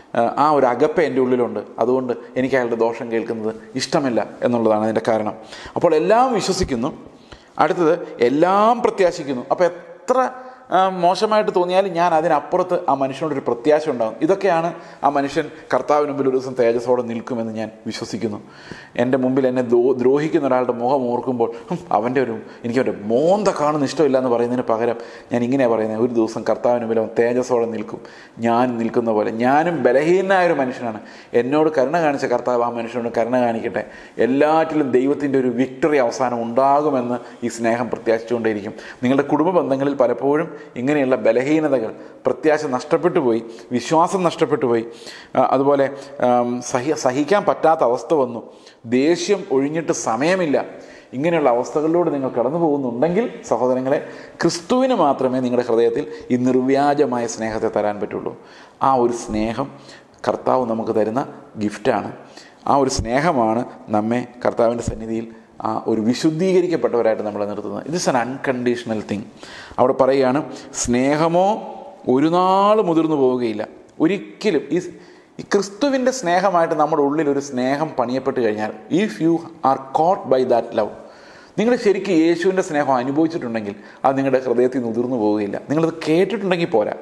ആ ഒരു അകപ്പ എൻ്റെ ഉള്ളിലുണ്ട് അതുകൊണ്ട് എനിക്ക് അയാളുടെ ദോഷം കേൾക്കുന്നത് ഇഷ്ടമില്ല എന്നുള്ളതാണ് അതിൻ്റെ കാരണം അപ്പോൾ എല്ലാം വിശ്വസിക്കുന്നു അടുത്തത് എല്ലാം പ്രത്യാശിക്കുന്നു അപ്പോൾ എത്ര ആ, മോശമായിട്ട് തോന്നിയാലും ഞാൻ അതിനപ്പുറത്ത് ആ മനുഷ്യനോടൊരു പ്രത്യാശ ഉണ്ടാകും ഇതൊക്കെയാണ് ആ മനുഷ്യൻ കർത്താവിന് മുമ്പിൽ ഒരു ദിവസം തേജസ്സോടെ നിൽക്കുമെന്ന് ഞാൻ വിശ്വസിക്കുന്നു എൻ്റെ മുമ്പിൽ എന്നെ ദ്രോ- ദ്രോഹിക്കുന്ന ഒരാളുടെ മുഖം ഓർക്കുമ്പോൾ ഹും, അവൻ്റെ ഒരു എനിക്ക് അവൻ്റെ മോന്ത കാണുന്ന ഇഷ്ടമില്ല എന്ന് പറയുന്നതിന് പകരം ഞാൻ ഇങ്ങനെയാണ് പറയുന്നത് ഒരു ദിവസം കർത്താവിന് മുമ്പിൽ അവൻ തേജസ്സോടെ നിൽക്കും ഞാൻ നിൽക്കുന്ന പോലെ ഞാനും ബലഹീനനായ ഒരു മനുഷ്യനാണ് എന്നോട് കരുണ കാണിച്ച കർത്താവ് ആ മനുഷ്യനോട് കരുണ കാണിക്കട്ടെ എല്ലാറ്റിലും ദൈവത്തിൻ്റെ ഒരു വിക്ടറി അവസാനം ഉണ്ടാകുമെന്ന് ഈ സ്നേഹം പ്രത്യാശിച്ചുകൊണ്ടേയിരിക്കും നിങ്ങളുടെ കുടുംബ ബന്ധങ്ങളിൽ പലപ്പോഴും ഇങ്ങനെയുള്ള ബലഹീനതകൾ പ്രത്യാശ നഷ്ടപ്പെട്ടു പോയി വിശ്വാസം നഷ്ടപ്പെട്ടു പോയി ആ, അതുപോലെ ആം, സഹി സഹിക്കാൻ പറ്റാത്ത അവസ്ഥ വന്നു ദേഷ്യം ഒഴിഞ്ഞിട്ട് സമയമില്ല ഇങ്ങനെയുള്ള അവസ്ഥകളിലൂടെ നിങ്ങൾ കടന്നു പോകുന്നുണ്ടെങ്കിൽ സഹോദരങ്ങളെ ക്രിസ്തുവിന് മാത്രമേ നിങ്ങളുടെ ഹൃദയത്തിൽ ഈ നിർവ്യാജമായ സ്നേഹത്തെ തരാൻ പറ്റുള്ളൂ ആ ഒരു സ്നേഹം കർത്താവ് നമുക്ക് തരുന്ന ഗിഫ്റ്റാണ് ആ ഒരു സ്നേഹമാണ് നമ്മെ കർത്താവിൻ്റെ സന്നിധിയിൽ ആ ഒരു വിശുദ്ധീകരിക്കപ്പെട്ടവരായിട്ട് നമ്മളെ നിർത്തുന്നത് it is an unconditional thing അവിടെ പറയുകയാണ് സ്നേഹമോ ഒരു നാൾ മുതിർന്നു പോവുകയില്ല ഒരിക്കലും ഈ ഈ ക്രിസ്തുവിൻ്റെ സ്നേഹമായിട്ട് നമ്മുടെ ഉള്ളിൽ ഒരു സ്നേഹം പണിയപ്പെട്ട് കഴിഞ്ഞാൽ if you are caught by that love നിങ്ങൾ ശരിക്കും യേശുവിൻ്റെ സ്നേഹം അനുഭവിച്ചിട്ടുണ്ടെങ്കിൽ അത് നിങ്ങളുടെ ഹൃദയത്തിൽ നിന്ന് ഉതിർന്നു പോവുകയില്ല നിങ്ങളത് കേട്ടിട്ടുണ്ടെങ്കിൽ പോരാ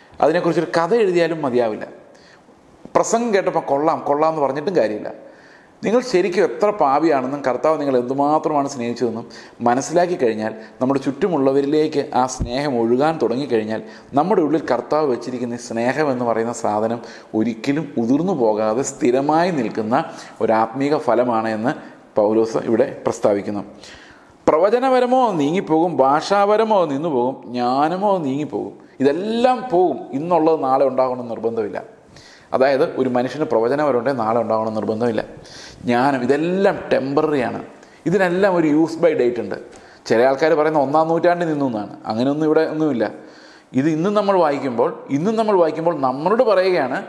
അതിനെക്കുറിച്ചൊരു കഥ എഴുതിയാലും മതിയാവില്ല പ്രസംഗം കേട്ടപ്പോൾ കൊള്ളാം കൊള്ളാം എന്ന് പറഞ്ഞിട്ടും കാര്യമില്ല നിങ്ങൾ ശരിക്കും എത്ര പാപിയാണെന്നും കർത്താവ് നിങ്ങൾ എന്തുമാത്രമാണ് സ്നേഹിച്ചതെന്നും മനസ്സിലാക്കി കഴിഞ്ഞാൽ നമ്മുടെ ചുറ്റുമുള്ളവരിലേക്ക് ആ സ്നേഹം ഒഴുകാൻ തുടങ്ങിക്കഴിഞ്ഞാൽ നമ്മുടെ ഉള്ളിൽ കർത്താവ് വെച്ചിരിക്കുന്ന ഈ സ്നേഹം എന്ന് പറയുന്ന സാധനം ഒരിക്കലും ഉതിർന്നു പോകാതെ സ്ഥിരമായി നിൽക്കുന്ന ഒരു ആത്മീക ഫലമാണ് എന്ന് പൗലോസ് ഇവിടെ പ്രസ്താവിക്കുന്നു പ്രവചനപരമോ നീങ്ങിപ്പോകും ഭാഷാപരമോ നിന്നു പോകും ജ്ഞാനമോ നീങ്ങിപ്പോകും ഇതെല്ലാം പോകും ഇന്നുള്ളത് നാളെ ഉണ്ടാകണമെന്ന് നിർബന്ധമില്ല അതായത് ഒരു മനുഷ്യന് പ്രവചനപരമുണ്ടെങ്കിൽ നാളെ ഉണ്ടാകണമെന്ന് നിർബന്ധമില്ല ജ്ഞാനം ഇതെല്ലാം ടെമ്പററിയാണ് ഇതിനെല്ലാം ഒരു യൂസ് ബൈ ഡേറ്റ് ഉണ്ട് ചില ആൾക്കാർ പറയുന്ന ഒന്നാം നൂറ്റാണ്ടിൽ നിന്നു എന്നാണ് അങ്ങനെയൊന്നും ഇവിടെ ഒന്നുമില്ല ഇത് ഇന്നും നമ്മൾ വായിക്കുമ്പോൾ ഇന്നും നമ്മൾ വായിക്കുമ്പോൾ നമ്മളോട് പറയുകയാണ്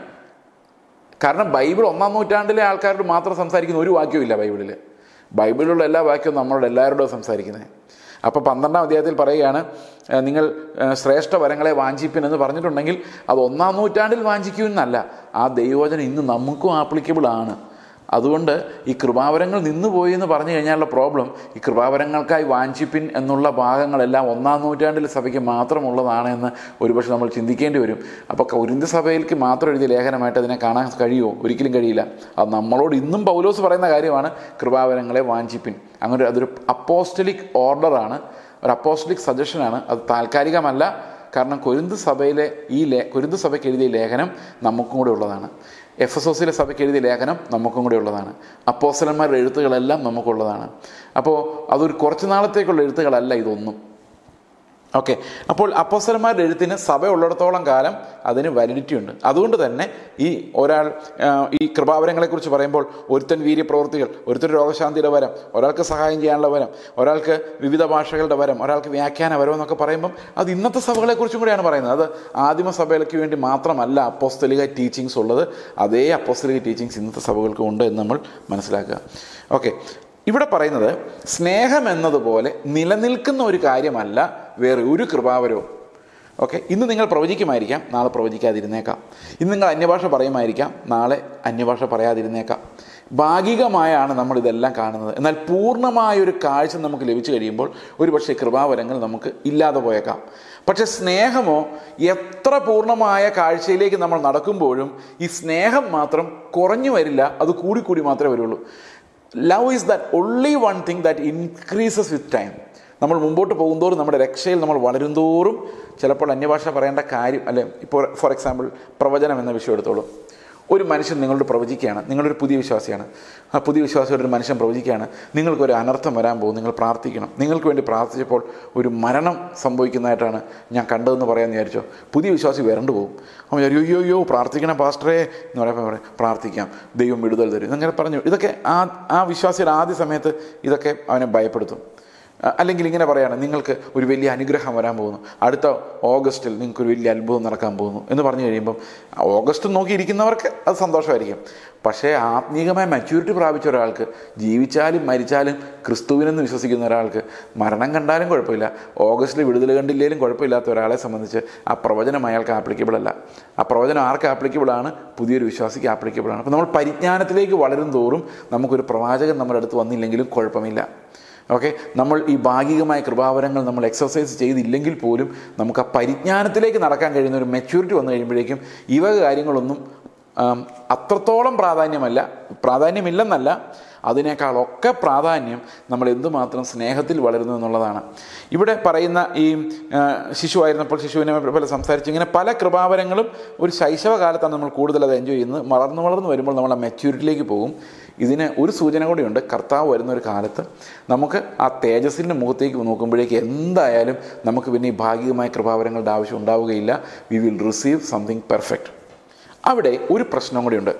കാരണം ബൈബിൾ ഒന്നാം നൂറ്റാണ്ടിലെ ആൾക്കാരോട് മാത്രം സംസാരിക്കുന്ന ഒരു വാക്യവും ഇല്ല ബൈബിളിൽ ബൈബിളിലുള്ള എല്ലാ വാക്യവും നമ്മളോട് എല്ലാവരോടും സംസാരിക്കുന്നത് അപ്പോൾ പന്ത്രണ്ടാം അധ്യായത്തിൽ പറയുകയാണ് ഏഹ്, നിങ്ങൾ ഏഹ്, ശ്രേഷ്ഠ വരങ്ങളെ വാഞ്ചിപ്പിൻ എന്ന് പറഞ്ഞിട്ടുണ്ടെങ്കിൽ അത് ഒന്നാം നൂറ്റാണ്ടിൽ വാഞ്ചിക്കുമെന്നല്ല ആ ദൈവവചനം ഇന്ന് നമുക്കും ആപ്ലിക്കബിൾ ആണ് അതുകൊണ്ട് ഈ കൃപാവരങ്ങൾ നിന്നുപോയി എന്ന് പറഞ്ഞു കഴിഞ്ഞാലുള്ള പ്രോബ്ലം ഈ കൃപാവരങ്ങൾക്കായി വാഞ്ചിപ്പിൻ എന്നുള്ള ഭാഗങ്ങളെല്ലാം ഒന്നാം നൂറ്റാണ്ടിൽ സഭയ്ക്ക് മാത്രമുള്ളതാണ് എന്ന് ഒരുപക്ഷെ നമ്മൾ ചിന്തിക്കേണ്ടി വരും അപ്പോൾ കൊരിന്ത സഭയിലേക്ക് മാത്രം എഴുതിയ ലേഖനമായിട്ട് അതിനെ കാണാൻ കഴിയുമോ ഒരിക്കലും കഴിയില്ല അത് നമ്മളോട് ഇന്നും പൗലോസ് പറയുന്ന കാര്യമാണ് കൃപാവരങ്ങളെ വാഞ്ചിപ്പിൻ അങ്ങനെ അതൊരു അപ്പോസ്റ്റലിക് ഓർഡറാണ് ഒരു അപ്പോസ്റ്റലിക് സജഷനാണ് അത് താൽക്കാലികമല്ല കാരണം കൊരിന്ത് സഭയിലെ ഈ ലേ കൊരിന്ത് സഭയ്ക്ക് എഴുതിയ ലേഖനം നമുക്കും കൂടെ ഉള്ളതാണ് എഫ് എസ് ഒസിലെ സഭയ്ക്ക് എഴുതിയ ലേഖനം നമുക്കും കൂടെ ഉള്ളതാണ് അപ്പോസ്റ്റലന്മാരുടെ എഴുത്തുകളെല്ലാം നമുക്കുള്ളതാണ് അപ്പോൾ അതൊരു കുറച്ച് നാളത്തേക്കുള്ള എഴുത്തുകളല്ല ഇതൊന്നും ഓക്കെ അപ്പോൾ അപ്പോസ്റ്റലന്മാരുടെ എഴുത്തിന് സഭ ഉള്ളിടത്തോളം കാലം അതിന് വാലിഡിറ്റി ഉണ്ട് അതുകൊണ്ട് തന്നെ ഈ ഒരാൾ ആ, ഈ കൃപാവരങ്ങളെക്കുറിച്ച് പറയുമ്പോൾ ഒരുത്തൻ വീര്യപ്രവൃത്തികൾ ഒരുത്തൻ രോഗശാന്തിയുടെ വരം ഒരാൾക്ക് സഹായം ചെയ്യാനുള്ള വരം ഒരാൾക്ക് വിവിധ ഭാഷകളുടെ വരം ഒരാൾക്ക് വ്യാഖ്യാന വരം എന്നൊക്കെ പറയുമ്പം അത് ഇന്നത്തെ സഭകളെക്കുറിച്ചും കൂടിയാണ് പറയുന്നത് അത് ആദിമ സഭകൾക്ക് വേണ്ടി മാത്രമല്ല അപ്പോസ്തലിക ടീച്ചിങ്സ് ഉള്ളത് അതേ അപ്പോസ്തലിക ടീച്ചിങ്സ് ഇന്നത്തെ സഭകൾക്കും ഉണ്ട് എന്ന് നമ്മൾ മനസ്സിലാക്കുക ഓക്കെ ഇവിടെ പറയുന്നത് സ്നേഹം എന്നതുപോലെ നിലനിൽക്കുന്ന ഒരു കാര്യമല്ല വേറെ ഒരു കൃപാവരവും ഓക്കെ ഇന്ന് നിങ്ങൾ പ്രവചിക്കുമായിരിക്കാം നാളെ പ്രവചിക്കാതിരുന്നേക്കാം ഇന്ന് നിങ്ങൾ അന്യഭാഷ പറയുമായിരിക്കാം നാളെ അന്യഭാഷ പറയാതിരുന്നേക്കാം ഭാഗികമായാണ് നമ്മൾ ഇതെല്ലാം കാണുന്നത് എന്നാൽ പൂർണ്ണമായൊരു കാഴ്ച നമുക്ക് ലഭിച്ചു കഴിയുമ്പോൾ ഒരുപക്ഷെ കൃപാവരങ്ങൾ നമുക്ക് ഇല്ലാതെ പോയേക്കാം പക്ഷെ സ്നേഹമോ എത്ര പൂർണ്ണമായ കാഴ്ചയിലേക്ക് നമ്മൾ നടക്കുമ്പോഴും ഈ സ്നേഹം മാത്രം കുറഞ്ഞു വരില്ല അത് കൂടിക്കൂടി മാത്രമേ വരുള്ളൂ love is that only one thing that increases with time നമ്മൾ മുമ്പോട്ട് പോകുന്തോറും നമ്മുടെ രക്ഷയിൽ നമ്മൾ വളരുന്തോറും ചിലപ്പോൾ അന്യഭാഷ പറയേണ്ട കാര്യം അല്ലെ ഇപ്പോൾ ഫോർ എക്സാമ്പിൾ പ്രവചനം എന്ന വിഷയം എടുത്തോളൂ ഒരു മനുഷ്യൻ നിങ്ങളോട് പ്രവചിക്കുകയാണ് നിങ്ങളൊരു പുതിയ വിശ്വാസിയാണ് ആ പുതിയ വിശ്വാസിയോട് ഒരു മനുഷ്യൻ പ്രവചിക്കുകയാണ് നിങ്ങൾക്കൊരു അനർത്ഥം വരാൻ പോകും നിങ്ങൾ പ്രാർത്ഥിക്കണം നിങ്ങൾക്ക് വേണ്ടി പ്രാർത്ഥിച്ചപ്പോൾ ഒരു മരണം സംഭവിക്കുന്നതായിട്ടാണ് ഞാൻ കണ്ടതെന്ന് പറയാമെന്ന് വിചാരിച്ചോ പുതിയ വിശ്വാസി വരണ്ടു പോകും അവൻ വിചാരിക്കും, അയ്യോ അയ്യോ പ്രാർത്ഥിക്കണം പാസ്റ്ററേ എന്ന് പറയുമ്പോൾ പറയും പ്രാർത്ഥിക്കാം ദൈവം വിടുതൽ തരും ഇതങ്ങനെ പറഞ്ഞു ഇതൊക്കെ ആ ആ വിശ്വാസിയുടെ ആദ്യ സമയത്ത് ഇതൊക്കെ അവനെ ഭയപ്പെടുത്തും അ- അല്ലെങ്കിൽ ഇങ്ങനെ പറയാണ് നിങ്ങൾക്ക് ഒരു വലിയ അനുഗ്രഹം വരാൻ പോകുന്നു അടുത്ത ഓഗസ്റ്റിൽ നിങ്ങൾക്ക് ഒരു വലിയ അത്ഭുതം നടക്കാൻ പോകുന്നു എന്ന് പറഞ്ഞു കഴിയുമ്പം ആ ഓഗസ്റ്റ് നോക്കിയിരിക്കുന്നവർക്ക് അത് സന്തോഷമായിരിക്കും പക്ഷേ ആത്മീകമായ മെച്യൂരിറ്റി പ്രാപിച്ച ഒരാൾക്ക് ജീവിച്ചാലും മരിച്ചാലും ക്രിസ്തുവിനെന്ന് വിശ്വസിക്കുന്ന ഒരാൾക്ക് മരണം കണ്ടാലും കുഴപ്പമില്ല ഓഗസ്റ്റിൽ വിടുതൽ കണ്ടില്ലേലും കുഴപ്പമില്ലാത്ത ഒരാളെ സംബന്ധിച്ച് ആ പ്രവചനം അയാൾക്ക് ആപ്ലിക്കബിൾ അല്ല ആ പ്രവചനം ആർക്ക് ആപ്ലിക്കബിൾ ആണ് പുതിയൊരു വിശ്വാസിക്ക് ആപ്ലിക്കബിൾ ആണ് അപ്പോൾ നമ്മൾ പരിജ്ഞാനത്തിലേക്ക് വളരും തോറും നമുക്കൊരു പ്രവാചകൻ നമ്മുടെ അടുത്ത് വന്നില്ലെങ്കിലും കുഴപ്പമില്ല ഓക്കെ നമ്മൾ ഈ ഭാഗികമായ കൃപാവരങ്ങൾ നമ്മൾ എക്സസൈസ് ചെയ്തില്ലെങ്കിൽ പോലും നമുക്ക് ആ പരിജ്ഞാനത്തിലേക്ക് നടക്കാൻ കഴിയുന്ന ഒരു മെച്യൂരിറ്റി വന്നു കഴിയുമ്പോഴേക്കും ഈ വക കാര്യങ്ങളൊന്നും ആം, അത്രത്തോളം പ്രാധാന്യമല്ല പ്രാധാന്യമില്ലെന്നല്ല അതിനേക്കാളൊക്കെ പ്രാധാന്യം നമ്മൾ എന്തുമാത്രം സ്നേഹത്തിൽ വളരുന്നു എന്നുള്ളതാണ് ഇവിടെ പറയുന്ന ഈ ആ, ശിശുവായിരുന്നപ്പോൾ ശിശുവിനെ പോലെ സംസാരിച്ച് ഇങ്ങനെ പല കൃപാവരങ്ങളും ഒരു ശൈശവകാലത്താണ് നമ്മൾ കൂടുതൽ അത് എൻജോയ് ചെയ്യുന്നത് വളർന്നു വളർന്നു വരുമ്പോൾ നമ്മൾ ആ മെച്യൂരിറ്റിയിലേക്ക് പോകും ഇതിന് ഒരു സൂചന കൂടിയുണ്ട് കർത്താവ് വരുന്ന ഒരു കാലത്ത് നമുക്ക് ആ തേജസ്സിൻ്റെ മുഖത്തേക്ക് നോക്കുമ്പോഴേക്ക് എന്തായാലും നമുക്ക് പിന്നെ ഈ ഭാഗികമായ കൃപാവരങ്ങളുടെ ആവശ്യം ഉണ്ടാവുകയില്ല we will receive something perfect അവിടെ ഒരു പ്രശ്നം കൂടിയുണ്ട്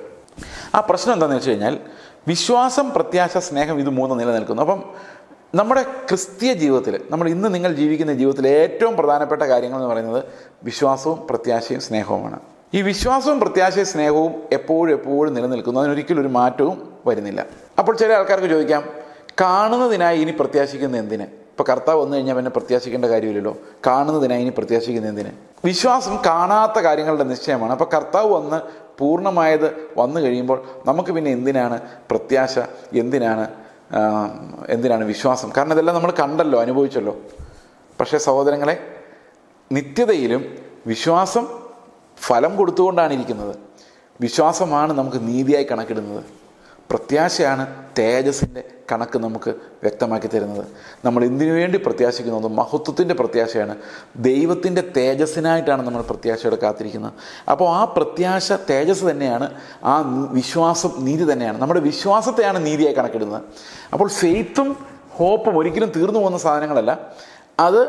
ആ പ്രശ്നം എന്താണെന്ന് വെച്ച് കഴിഞ്ഞാൽ വിശ്വാസം പ്രത്യാശ സ്നേഹം ഇത് മൂന്ന് നിലനിൽക്കുന്നു അപ്പം നമ്മുടെ ക്രിസ്തീയ ജീവിതത്തിൽ നമ്മൾ ഇന്ന് നിങ്ങൾ ജീവിക്കുന്ന ജീവിതത്തിൽ ഏറ്റവും പ്രധാനപ്പെട്ട കാര്യങ്ങൾ എന്ന് പറയുന്നത് വിശ്വാസവും പ്രത്യാശയും സ്നേഹവുമാണ് ഈ വിശ്വാസവും പ്രത്യാശയും സ്നേഹവും എപ്പോഴും എപ്പോഴും നിലനിൽക്കുന്നു അതിനൊരിക്കലും ഒരു മാറ്റവും വരുന്നില്ല അപ്പോൾ ചില ആൾക്കാർക്ക് ചോദിക്കാം കാണുന്നതിനായി ഇനി പ്രത്യാശിക്കുന്ന എന്തിന് ഇപ്പോൾ കർത്താവ് വന്നു കഴിഞ്ഞാൽ പിന്നെ പ്രത്യാശിക്കേണ്ട കാര്യമില്ലല്ലോ കാണുന്നതിനായി ഇനി പ്രത്യാശിക്കുന്ന എന്തിന് വിശ്വാസം കാണാത്ത കാര്യങ്ങളുടെ നിശ്ചയമാണ് അപ്പോൾ കർത്താവ് വന്ന് പൂർണ്ണമായത് വന്നു കഴിയുമ്പോൾ നമുക്ക് പിന്നെ എന്തിനാണ് പ്രത്യാശ എന്തിനാണ് ആ, എന്തിനാണ് വിശ്വാസം കാരണം ഇതെല്ലാം നമ്മൾ കണ്ടല്ലോ അനുഭവിച്ചല്ലോ പക്ഷേ സഹോദരങ്ങളെ നിത്യതയിലും വിശ്വാസം ഫലം കൊടുത്തുകൊണ്ടാണ് ഇരിക്കുന്നത് വിശ്വാസമാണ് നമുക്ക് നീതിയായി കണക്കിടുന്നത് പ്രത്യാശയാണ് തേജസ്സിൻ്റെ കണക്ക് നമുക്ക് വ്യക്തമാക്കി തരുന്നത് നമ്മൾ എന്തിനു വേണ്ടി പ്രത്യാശിക്കുന്നത് മഹത്വത്തിൻ്റെ പ്രത്യാശയാണ് ദൈവത്തിൻ്റെ തേജസ്സിനായിട്ടാണ് നമ്മൾ പ്രത്യാശയോടെ കാത്തിരിക്കുന്നത് അപ്പോൾ ആ പ്രത്യാശ തേജസ് തന്നെയാണ് ആ വിശ്വാസം നീതി തന്നെയാണ് നമ്മുടെ വിശ്വാസത്തെയാണ് നീതിയായി കണക്കിടുന്നത് അപ്പോൾ ഫെയ്ത്തും ഹോപ്പും ഒരിക്കലും തീർന്നു പോകുന്ന സാധനങ്ങളല്ല അത്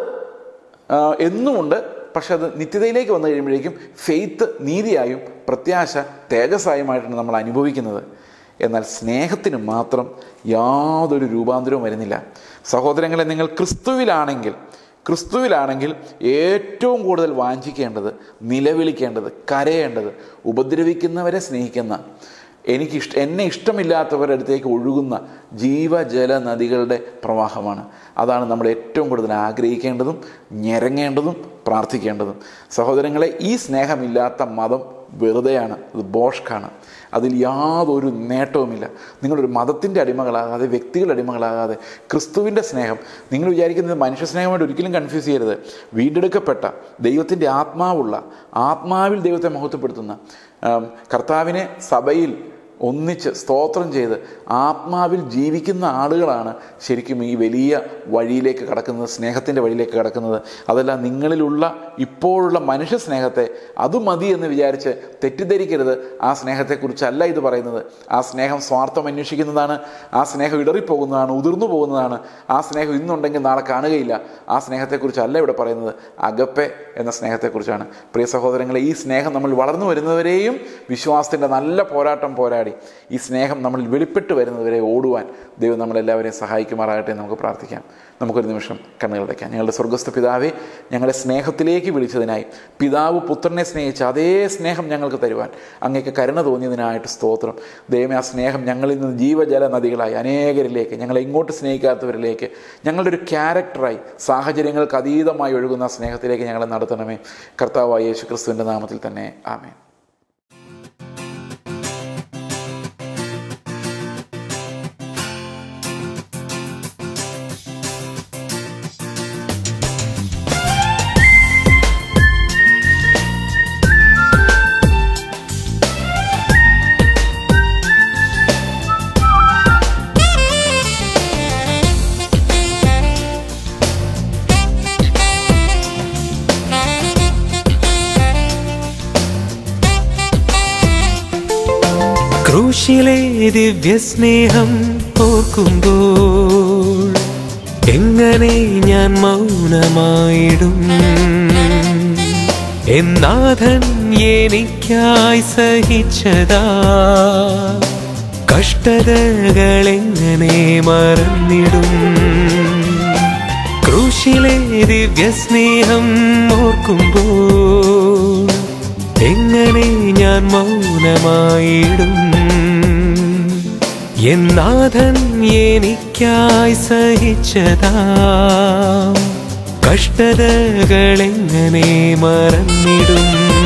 ആ, എന്നുമുണ്ട് പക്ഷെ അത് നിത്യതയിലേക്ക് വന്നു കഴിയുമ്പോഴേക്കും ഫെയ്ത്ത് നീതിയായും പ്രത്യാശ തേജസ്സായുമായിട്ടാണ് നമ്മൾ അനുഭവിക്കുന്നത് എന്നാൽ സ്നേഹത്തിന് മാത്രം യാതൊരു രൂപാന്തരവും വരുന്നില്ല സഹോദരങ്ങളെ നിങ്ങൾ ക്രിസ്തുവിലാണെങ്കിൽ ക്രിസ്തുവിലാണെങ്കിൽ ഏറ്റവും കൂടുതൽ വാഞ്ചിക്കേണ്ടത് നിലവിളിക്കേണ്ടത് കരയേണ്ടത് ഉപദ്രവിക്കുന്നവരെ സ്നേഹിക്കുന്ന എനിക്ക് ഇഷ്ട എന്നെ ഇഷ്ടമില്ലാത്തവരുടെ അടുത്തേക്ക് ഒഴുകുന്ന ജീവജല നദികളുടെ പ്രവാഹമാണ് അതാണ് നമ്മൾ ഏറ്റവും കൂടുതൽ ആഗ്രഹിക്കേണ്ടതും ഞെരങ്ങേണ്ടതും പ്രാർത്ഥിക്കേണ്ടതും സഹോദരങ്ങളെ ഈ സ്നേഹമില്ലാത്ത മതം വെറുതെയാണ് അത് ബോഷ്കാണ് അതിൽ യാതൊരു നേട്ടവുമില്ല നിങ്ങളൊരു മതത്തിൻ്റെ അടിമകളാകാതെ വ്യക്തികളുടെ അടിമകളാകാതെ ക്രിസ്തുവിൻ്റെ സ്നേഹം നിങ്ങൾ വിചാരിക്കുന്നത് മനുഷ്യ സ്നേഹമായിട്ട് ഒരിക്കലും കൺഫ്യൂസ് ചെയ്യരുത് വീണ്ടെടുക്കപ്പെട്ട ദൈവത്തിൻ്റെ ആത്മാവുള്ള ആത്മാവിൽ ദൈവത്തെ മഹത്വപ്പെടുത്തുന്ന ആം, കർത്താവിനെ സഭയിൽ ഒന്നിച്ച് സ്തോത്രം ചെയ്ത് ആത്മാവിൽ ജീവിക്കുന്ന ആളുകളാണ് ശരിക്കും ഈ വലിയ വഴിയിലേക്ക് കടക്കുന്നത് സ്നേഹത്തിൻ്റെ വഴിയിലേക്ക് കടക്കുന്നത് അതല്ല നിങ്ങളിലുള്ള ഇപ്പോഴുള്ള മനുഷ്യ സ്നേഹത്തെ അത് മതി എന്ന് വിചാരിച്ച് തെറ്റിദ്ധരിക്കരുത് ആ സ്നേഹത്തെക്കുറിച്ചല്ല ഇത് പറയുന്നത് ആ സ്നേഹം സ്വാർത്ഥം അന്വേഷിക്കുന്നതാണ് ആ സ്നേഹം ഇടറിപ്പോകുന്നതാണ് ഉതിർന്നു പോകുന്നതാണ് ആ സ്നേഹം ഇന്നുണ്ടെങ്കിൽ നാളെ കാണുകയില്ല ആ സ്നേഹത്തെക്കുറിച്ചല്ല ഇവിടെ പറയുന്നത് അകപ്പെ എന്ന സ്നേഹത്തെക്കുറിച്ചാണ് പ്രിയ സഹോദരങ്ങളെ ഈ സ്നേഹം നമ്മൾ വളർന്നു വരുന്നവരെയും വിശ്വാസത്തിൻ്റെ നല്ല പോരാട്ടം പോരാടി ഈ സ്നേഹം നമ്മളിൽ വെളിപ്പെട്ട് വരുന്നവരെ ഓടുവാൻ ദൈവം നമ്മളെല്ലാവരെയും സഹായിക്കുമാറാകട്ടെ എന്ന് നമുക്ക് പ്രാർത്ഥിക്കാം നമുക്കൊരു നിമിഷം കണ്ണുകളടയ്ക്കാം ഞങ്ങളുടെ സ്വർഗസ്ഥ പിതാവെ ഞങ്ങളെ സ്നേഹത്തിലേക്ക് വിളിച്ചതിനായി പിതാവ് പുത്രനെ സ്നേഹിച്ച അതേ സ്നേഹം ഞങ്ങൾക്ക് തരുവാൻ അങ്ങേക്ക് കരുണ തോന്നിയതിനായിട്ട് സ്തോത്രം ദൈവമേ ആ സ്നേഹം ഞങ്ങളിൽ നിന്ന് ജീവജല നദികളായി അനേകരിലേക്ക് ഞങ്ങളെ ഇങ്ങോട്ട് സ്നേഹിക്കാത്തവരിലേക്ക് ഞങ്ങളുടെ ഒരു ക്യാരക്ടറായി സാഹചര്യങ്ങൾക്ക് അതീതമായി ഒഴുകുന്ന ആ സ്നേഹത്തിലേക്ക് ഞങ്ങളെ നടത്തണമേ കർത്താവായ യേശു ക്രിസ്തുവിൻ്റെ നാമത്തിൽ തന്നെ ആമേൻ ക്രൂശിലെ ദിവ്യസ്നേഹം ഓർക്കുമ്പോൾ എങ്ങനെ ഞാൻ മൗനമായിടും എന്നാഥൻ എനിക്കായി സഹിച്ചതാ കഷ്ടതകളെങ്ങനെ മറന്നിടും ക്രൂശിലെ ദിവ്യസ്നേഹം ഓർക്കുമ്പോൾ എങ്ങനെ ഞാൻ മൗനമായിടും എന്നാഥൻ എനിക്കായി സഹിച്ചതാ കഷ്ടതകളെങ്ങനെ മറന്നിടും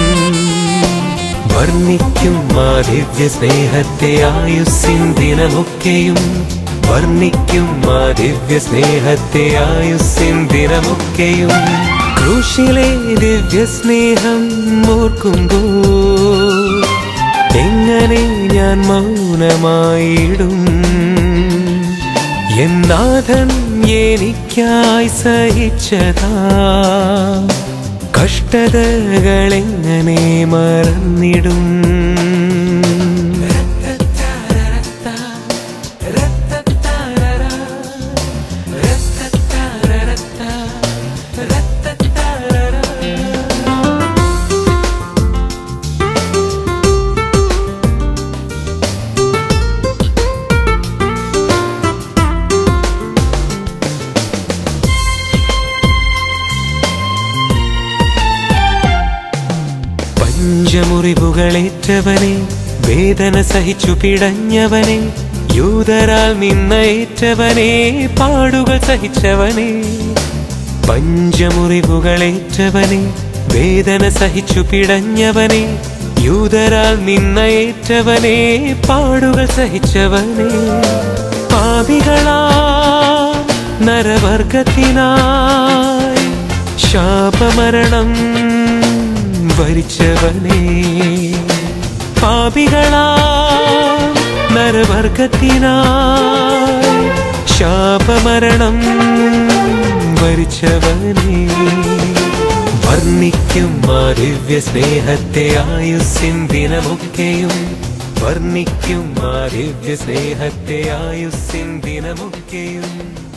വർണ്ണിക്കും ആ ദിവ്യ സ്നേഹത്തെ ആയുസ്സിൻ ദിനമൊക്കെയും വർണ്ണിക്കും ആ ദിവ്യ സ്നേഹത്തെ ആയുസ്സിൻ ദിനമൊക്കെയും ക്രൂശിലെ ദിവ്യ സ്നേഹം ഓർക്കുമ്പോൾ എങ്ങനെ ഞാൻ മൗനമായിടും എന്നാഥൻ എനിക്കായി സഹിച്ചതാ കഷ്ടതകളെങ്ങനെ മറന്നിടും പഞ്ചമുറിവുകളേറ്റവനെ വേദന സഹിച്ചു പിടഞ്ഞവനെ യൂതരാൽ നിന്നേറ്റവനെ പാടുകൾ സഹിച്ചവനെ പഞ്ചമുറിവുകളേറ്റവനെ വേദന സഹിച്ചു പിടഞ്ഞവനെ യൂതരാൽ നിന്നേറ്റവനെ പാടുകൾ സഹിച്ചവനെ പാപികളാ നരവർഗത്തിനായി ശാപമരണം വരിച്ചവനെ പാപികളാ നരവർഗത്തിനായി ശാപമരണം വരിച്ചവനേ വർണ്ണിക്കും ആ ദിവ്യ സ്നേഹത്തെ ആയുസ്സിൻ ദിനമൊക്കെയും വർണ്ണിക്കും ആ ദിവ്യ സ്നേഹത്തെ ആയുസ്സിൻ ദിനമൊക്കെയും